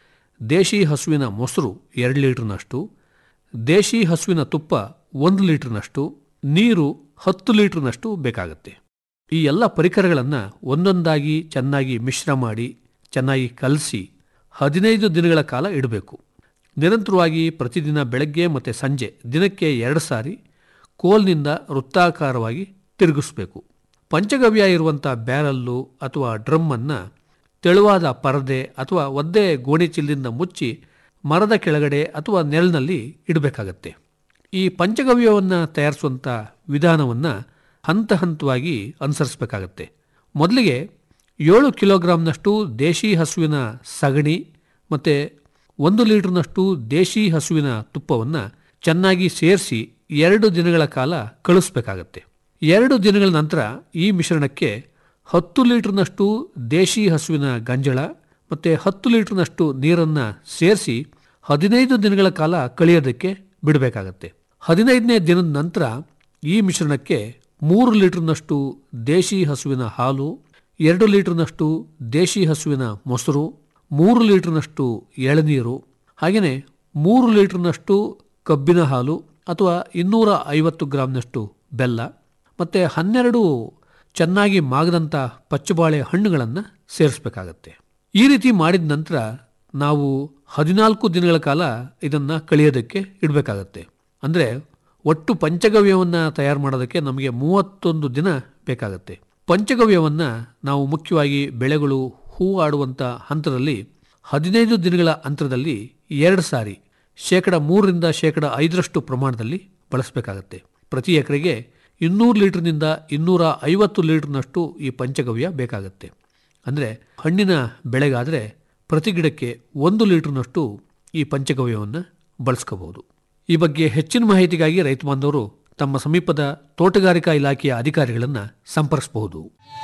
ದೇಶಿ ಹಸುವಿನ ಮೊಸರು ಎರಡು ಲೀಟ್ರ್ನಷ್ಟು ದೇಶಿ ಹಸುವಿನ ತುಪ್ಪ ಒಂದು ಲೀಟ್ರ್ನಷ್ಟು ನೀರು ಹತ್ತು ಲೀಟ್ರ್ನಷ್ಟು ಬೇಕಾಗುತ್ತೆ ಈ ಎಲ್ಲ ಪರಿಕರಗಳನ್ನು ಒಂದೊಂದಾಗಿ ಚೆನ್ನಾಗಿ ಮಿಶ್ರ ಮಾಡಿ ಚೆನ್ನಾಗಿ ಕಲಸಿ ಹದಿನೈದು ದಿನಗಳ ಕಾಲ ಇಡಬೇಕು ನಿರಂತರವಾಗಿ ಪ್ರತಿದಿನ ಬೆಳಗ್ಗೆ ಮತ್ತು ಸಂಜೆ ದಿನಕ್ಕೆ ಎರಡು ಸಾರಿ ಕೋಲ್ನಿಂದ ವೃತ್ತಾಕಾರವಾಗಿ ತಿರುಗಿಸ್ಬೇಕು ಪಂಚಗವ್ಯ ಇರುವಂಥ ಬ್ಯಾರಲ್ಲು ಅಥವಾ ಡ್ರಮ್ಮನ್ನು ತೆಳುವಾದ ಪರದೆ ಅಥವಾ ಒದ್ದೆ ಗೋಣಿ ಚಿಲ್ಲಿಂದ ಮುಚ್ಚಿ ಮರದ ಕೆಳಗಡೆ ಅಥವಾ ನೆರಳಿನಲ್ಲಿ ಇಡಬೇಕಾಗತ್ತೆ ಈ ಪಂಚಗವ್ಯವನ್ನು ತಯಾರಿಸುವಂಥ ವಿಧಾನವನ್ನು ಹಂತ ಹಂತವಾಗಿ ಅನುಸರಿಸಬೇಕಾಗತ್ತೆ ಮೊದಲಿಗೆ ಏಳು ಕಿಲೋಗ್ರಾಮ್ನಷ್ಟು ದೇಶಿ ಹಸುವಿನ ಸಗಣಿ ಮತ್ತು ಒಂದು ಲೀಟ್ರ್ನಷ್ಟು ದೇಶಿ ಹಸುವಿನ ತುಪ್ಪವನ್ನು ಚೆನ್ನಾಗಿ ಸೇರಿಸಿ ಎರಡು ದಿನಗಳ ಕಾಲ ಕಳಿಸ್ಬೇಕಾಗತ್ತೆ ಎರಡು ದಿನಗಳ ನಂತರ ಈ ಮಿಶ್ರಣಕ್ಕೆ ಹತ್ತು ಲೀಟ್ರ್ನಷ್ಟು ದೇಶಿ ಹಸುವಿನ ಗಂಜಳ ಮತ್ತು ಹತ್ತು ಲೀಟ್ರ್ನಷ್ಟು ನೀರನ್ನು ಸೇರಿಸಿ ಹದಿನೈದು ದಿನಗಳ ಕಾಲ ಕಳಿಯೋದಕ್ಕೆ ಬಿಡಬೇಕಾಗತ್ತೆ ಹದಿನೈದನೇ ದಿನದ ನಂತರ ಈ ಮಿಶ್ರಣಕ್ಕೆ ಮೂರು ಲೀಟ್ರ್ನಷ್ಟು ದೇಶಿ ಹಸುವಿನ ಹಾಲು ಎರಡು ಲೀಟ್ರ್ನಷ್ಟು ದೇಶಿ ಹಸುವಿನ ಮೊಸರು ಮೂರು ಲೀಟ್ರ್ನಷ್ಟು ಎಳನೀರು ಹಾಗೆಯೇ ಮೂರು ಲೀಟ್ರ್ನಷ್ಟು ಕಬ್ಬಿನ ಹಾಲು ಅಥವಾ ಇನ್ನೂರ ಐವತ್ತು ಗ್ರಾಮ್ನಷ್ಟು ಬೆಲ್ಲ ಮತ್ತು ಹನ್ನೆರಡು ಚೆನ್ನಾಗಿ ಮಾಗದಂಥ ಪಚ್ಚಬಾಳೆ ಹಣ್ಣುಗಳನ್ನು ಸೇರಿಸಬೇಕಾಗತ್ತೆ ಈ ರೀತಿ ಮಾಡಿದ ನಂತರ ನಾವು ಹದಿನಾಲ್ಕು ದಿನಗಳ ಕಾಲ ಇದನ್ನು ಕಳಿಯೋದಕ್ಕೆ ಇಡಬೇಕಾಗತ್ತೆ ಅಂದರೆ ಒಟ್ಟು ಪಂಚಗವ್ಯವನ್ನು ತಯಾರು ಮಾಡೋದಕ್ಕೆ ನಮಗೆ ಮೂವತ್ತೊಂದು ದಿನ ಬೇಕಾಗತ್ತೆ ಪಂಚಗವ್ಯವನ್ನು ನಾವು ಮುಖ್ಯವಾಗಿ ಬೆಳೆಗಳು ಹೂ ಆಡುವಂಥ ಹಂತದಲ್ಲಿ ಹದಿನೈದು ದಿನಗಳ ಅಂತರದಲ್ಲಿ ಎರಡು ಸಾರಿ ಶೇಕಡ ಮೂರರಿಂದ ಶೇಕಡ ಐದರಷ್ಟು ಪ್ರಮಾಣದಲ್ಲಿ ಬಳಸಬೇಕಾಗತ್ತೆ ಪ್ರತಿ ಎಕರೆಗೆ ಇನ್ನೂರು ಲೀಟರ್ನಿಂದ ಇನ್ನೂರ ಐವತ್ತು ಲೀಟರ್ನಷ್ಟು ಈ ಪಂಚಗವ್ಯ ಬೇಕಾಗತ್ತೆ ಅಂದರೆ ಹಣ್ಣಿನ ಬೆಳೆಗಾದರೆ ಪ್ರತಿ ಗಿಡಕ್ಕೆ ಒಂದು ಲೀಟರ್ನಷ್ಟು ಈ ಪಂಚಗವ್ಯವನ್ನು ಬಳಸ್ಕೋಬಹುದು ಈ ಬಗ್ಗೆ ಹೆಚ್ಚಿನ ಮಾಹಿತಿಗಾಗಿ ರೈತ ಬಾಂಧವರು ತಮ್ಮ ಸಮೀಪದ ತೋಟಗಾರಿಕಾ ಇಲಾಖೆಯ ಅಧಿಕಾರಿಗಳನ್ನು ಸಂಪರ್ಕಿಸಬಹುದು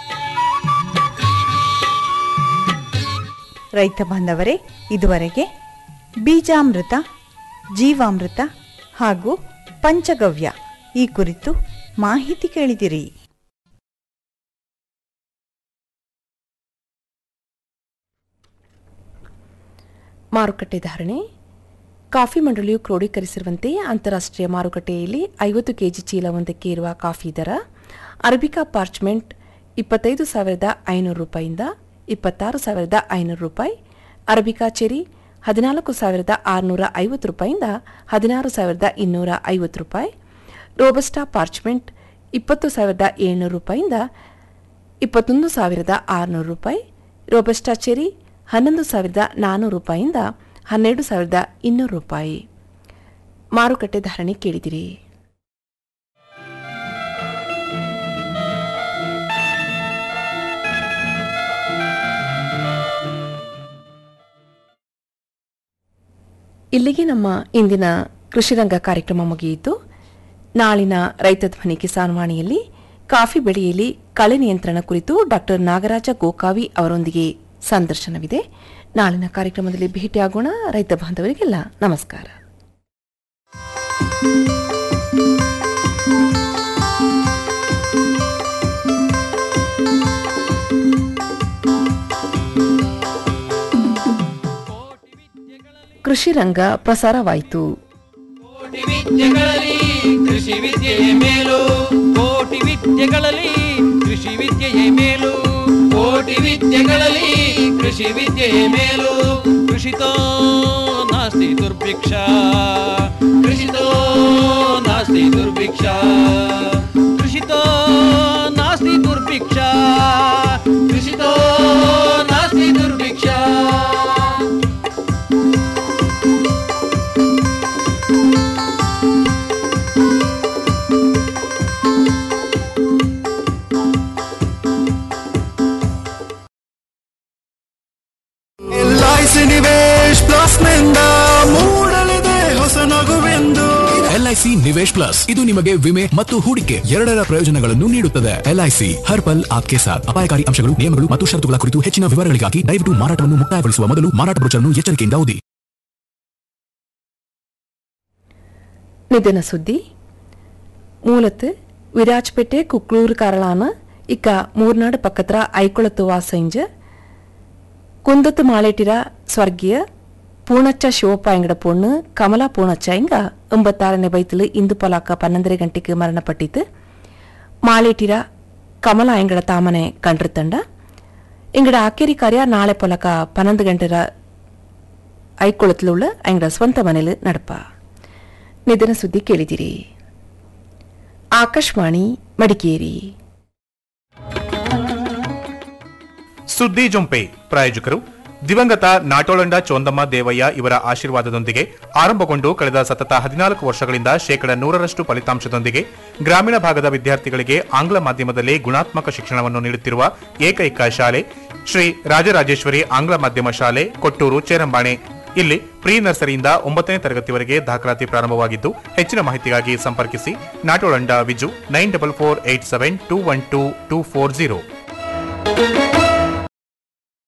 ರೈತ ಬಾಂಧವರೇ ಇದುವರೆಗೆ ಬೀಜಾಮೃತ ಜೀವಾಮೃತ ಹಾಗೂ ಪಂಚಗವ್ಯ ಈ ಕುರಿತು ಮಾಹಿತಿ ಕೇಳಿದಿರಿ ಮಾರುಕಟ್ಟೆ ಧಾರಣೆ ಕಾಫಿ ಮಂಡಳಿಯು ಕ್ರೋಢೀಕರಿಸಿರುವಂತೆ ಅಂತಾರಾಷ್ಟ್ರೀಯ ಮಾರುಕಟ್ಟೆಯಲ್ಲಿ ಐವತ್ತು ಕೆಜಿ ಚೀಲವೊಂದಕ್ಕೆ ಇರುವ ಕಾಫಿ ದರ ಅರಬಿಕಾ ಪಾರ್ಚ್ಮೆಂಟ್ ಇಪ್ಪತ್ತೈದು ಸಾವಿರದ ಐನೂರು ರೂಪಾಯಿಯಿಂದ ಇಪ್ಪತ್ತಾರು ಸಾವಿರದ ಐನೂರು ರೂಪಾಯಿ ಅರಬಿಕಾ ಚೆರಿ ಹದಿನಾಲ್ಕು ಸಾವಿರದ ಆರುನೂರ ಐವತ್ತು ರೂಪಾಯಿಯಿಂದ ಹದಿನಾರು ಸಾವಿರದ ಇನ್ನೂರ ಐವತ್ತು ರೂಪಾಯಿ ರೋಬಸ್ಟಾ ಪಾರ್ಚ್ಮೆಂಟ್ ಇಪ್ಪತ್ತು ಸಾವಿರದ ಏಳ್ನೂರು ರೂಪಾಯಿಯಿಂದ ಇಪ್ಪತ್ತೊಂದು ಸಾವಿರದ ಆರುನೂರು ರೂಪಾಯಿ ರೋಬಸ್ಟಾ ಚೆರಿ ಹನ್ನೊಂದು ಸಾವಿರದ ನಾನ್ನೂರು ರೂಪಾಯಿಯಿಂದ ಹನ್ನೆರಡು ಸಾವಿರದ ಇನ್ನೂರು ರೂಪಾಯಿ ಮಾರುಕಟ್ಟೆ ಧಾರಣೆ ಕೇಳಿದಿರಿ ಇಲ್ಲಿಗೆ ನಮ್ಮ ಇಂದಿನ ಕೃಷಿರಂಗ ಕಾರ್ಯಕ್ರಮ ಮುಗಿಯಿತು ನಾಳಿನ ರೈತ ಧ್ವನಿ ಕಿಸಾನ್ ವಾಣಿಯಲ್ಲಿ ಕಾಫಿ ಬೆಳೆಯಲ್ಲಿ ಕಳೆ ನಿಯಂತ್ರಣ ಕುರಿತು ಡಾಕ್ಟರ್ ನಾಗರಾಜ ಗೋಕಾವಿ ಅವರೊಂದಿಗೆ ಸಂದರ್ಶನವಿದೆ ನಾಳಿನ ಕಾರ್ಯಕ್ರಮದಲ್ಲಿ ಭೇಟಿಯಾಗೋಣ ರೈತ ಬಾಂಧವರಿಗೆಲ್ಲ ನಮಸ್ಕಾರ ಕೃಷಿ ರಂಗ ಪ್ರಸಾರವಾಯಿತು ಕೋಟಿ ವಿದ್ಯೆಗಳಲ್ಲಿ ಕೃಷಿ ವಿದ್ಯೆಯೇ ಮೇಲು ಕೋಟಿ ವಿದ್ಯೆಗಳಲ್ಲಿ ಕೃಷಿ ವಿದ್ಯೆಯೇ ಮೇಲು ಕೋಟಿ ವಿದ್ಯೆಗಳಲ್ಲಿ ಕೃಷಿ ವಿದ್ಯೆಯೇ ಮೇಲು ಕೃಷಿತೋ ನಾಸ್ತಿ ದುರ್ಭಿಕ್ಷ ಕೃಷಿತೋ ನಾಸ್ತಿ ದುರ್ಭಿಕ್ಷ ಕೃಷಿತೋ ನಾಸ್ತಿ ದುರ್ಭಿಕ್ಷ ಕೃಷಿತೋ ನಾಸ್ತಿ ದುರ್ಭಿಕ್ಷ ಎಲ್ಐಸಿ ನಿವೇಶ್ ಪ್ಲಸ್ ನಿಂದ ಮೂಡಲಿದೆ ಹೊಸ ನಗುವೆಂದು ಎಲ್ಐಸಿ ನಿವೇಶ್ ಪ್ಲಸ್ ಇದು ನಿಮಗೆ ವಿಮೆ ಮತ್ತು ಹೂಡಿಕೆ ಎರಡರ ಪ್ರಯೋಜನಗಳನ್ನು ನೀಡುತ್ತದೆ ಎಲ್ಐಸಿ ಹರ್ ಪಲ್ ಆಪ್ಕೆ ಸಾಥ್ ಅಪಾಯಕಾರಿ ಅಂಶಗಳು ನಿಯಮಗಳು ಮತ್ತು ಷರತ್ತುಗಳ ಕುರಿತು ಹೆಚ್ಚಿನ ವಿವರಗಳಿಗಾಗಿ ದಯವಿಟ್ಟು ಮಾರಾಟವನ್ನು ಮುಕ್ತಾಯಗೊಳಿಸುವ ಮೊದಲು ಮಾರಾಟ ಬ್ರೋಚರ್ನ್ನು ಎಚ್ಚರಿಕೆಯಿಂದ ಓದಿ ನಿಧನ ಸುದ್ದಿ ಮೂಲത്ത് വിരാജ്പേട്ടെ കുക്ലൂർക്കാരളാണ് ഇക്ക മൂർനാട് പക്കത്ര ഐക്കുളത്ത് വാസയിഞ്ച് കുന്തത്ത് മാളേട്ടിര സ്വർഗീಯ ಪೂರ್ಣಚ್ಚ ಶಿವಪ್ಪ ಎಂಗಡ ಪೊಣ್ಣು ಕಮಲಾ ಪೂರ್ಣಚ್ಚ ಇಂಗ ಎಂಬತ್ತಾರನೇ ಬೈತಲು ಇಂದು ಪಲಾಕ ಪನ್ನೊಂದரை ಗಂಟೆಗೆ ಮರಣಪಟ್ಟಿತು ಮಾಳೇಟಿರ ಕಮಲಾ ಎಂಗಡ ತಾಮನೆ ಕಂಡ್ರತಂಡ ಎಂಗಡ ಆಕೇರಿ ಕಾರ್ಯ ನಾಳೆ ಪೊಲಕ ಪನ್ನೊಂದು ಗಂಟೆರ ಐಕೊಳತ್ಲುಳ್ಳ ಎಂಗಡ ಸ್ವಂತ ಮನೇಲಿ ನಡಪ ನಿಧನ ಸುದ್ದಿ ಕೇಳಿದಿರಿ ಆಕಾಶವಾಣಿ ಮಡಿಕೇರಿ ಸುದ್ದಿ ಜೊಂಪೆ ಪ್ರಾಯೋಜಕರು ದಿವಂಗತ ನಾಟೋಳಂಡ ಚೋಂದಮ್ಮ ದೇವಯ್ಯ ಇವರ ಆಶೀರ್ವಾದದೊಂದಿಗೆ ಆರಂಭಗೊಂಡು ಕಳೆದ ಸತತ ಹದಿನಾಲ್ಕು ವರ್ಷಗಳಿಂದ ಶೇಕಡ ನೂರರಷ್ಟು ಫಲಿತಾಂಶದೊಂದಿಗೆ ಗ್ರಾಮೀಣ ಭಾಗದ ವಿದ್ಯಾರ್ಥಿಗಳಿಗೆ ಆಂಗ್ಲ ಮಾಧ್ಯಮದಲ್ಲಿ ಗುಣಾತ್ಮಕ ಶಿಕ್ಷಣವನ್ನು ನೀಡುತ್ತಿರುವ ಏಕೈಕ ಶಾಲೆ ಶ್ರೀ ರಾಜರಾಜೇಶ್ವರಿ ಆಂಗ್ಲ ಮಾಧ್ಯಮ ಶಾಲೆ ಕೊಟ್ಟೂರು ಚೇರಂಬಾಣೆ ಇಲ್ಲಿ ಪ್ರೀ ನರ್ಸರಿಯಿಂದ ಒಂಬತ್ತನೇ ತರಗತಿವರೆಗೆ ದಾಖಲಾತಿ ಪ್ರಾರಂಭವಾಗಿದ್ದು ಹೆಚ್ಚಿನ ಮಾಹಿತಿಗಾಗಿ ಸಂಪರ್ಕಿಸಿ Natolanda Viju nine double four eight seven two one two two four zero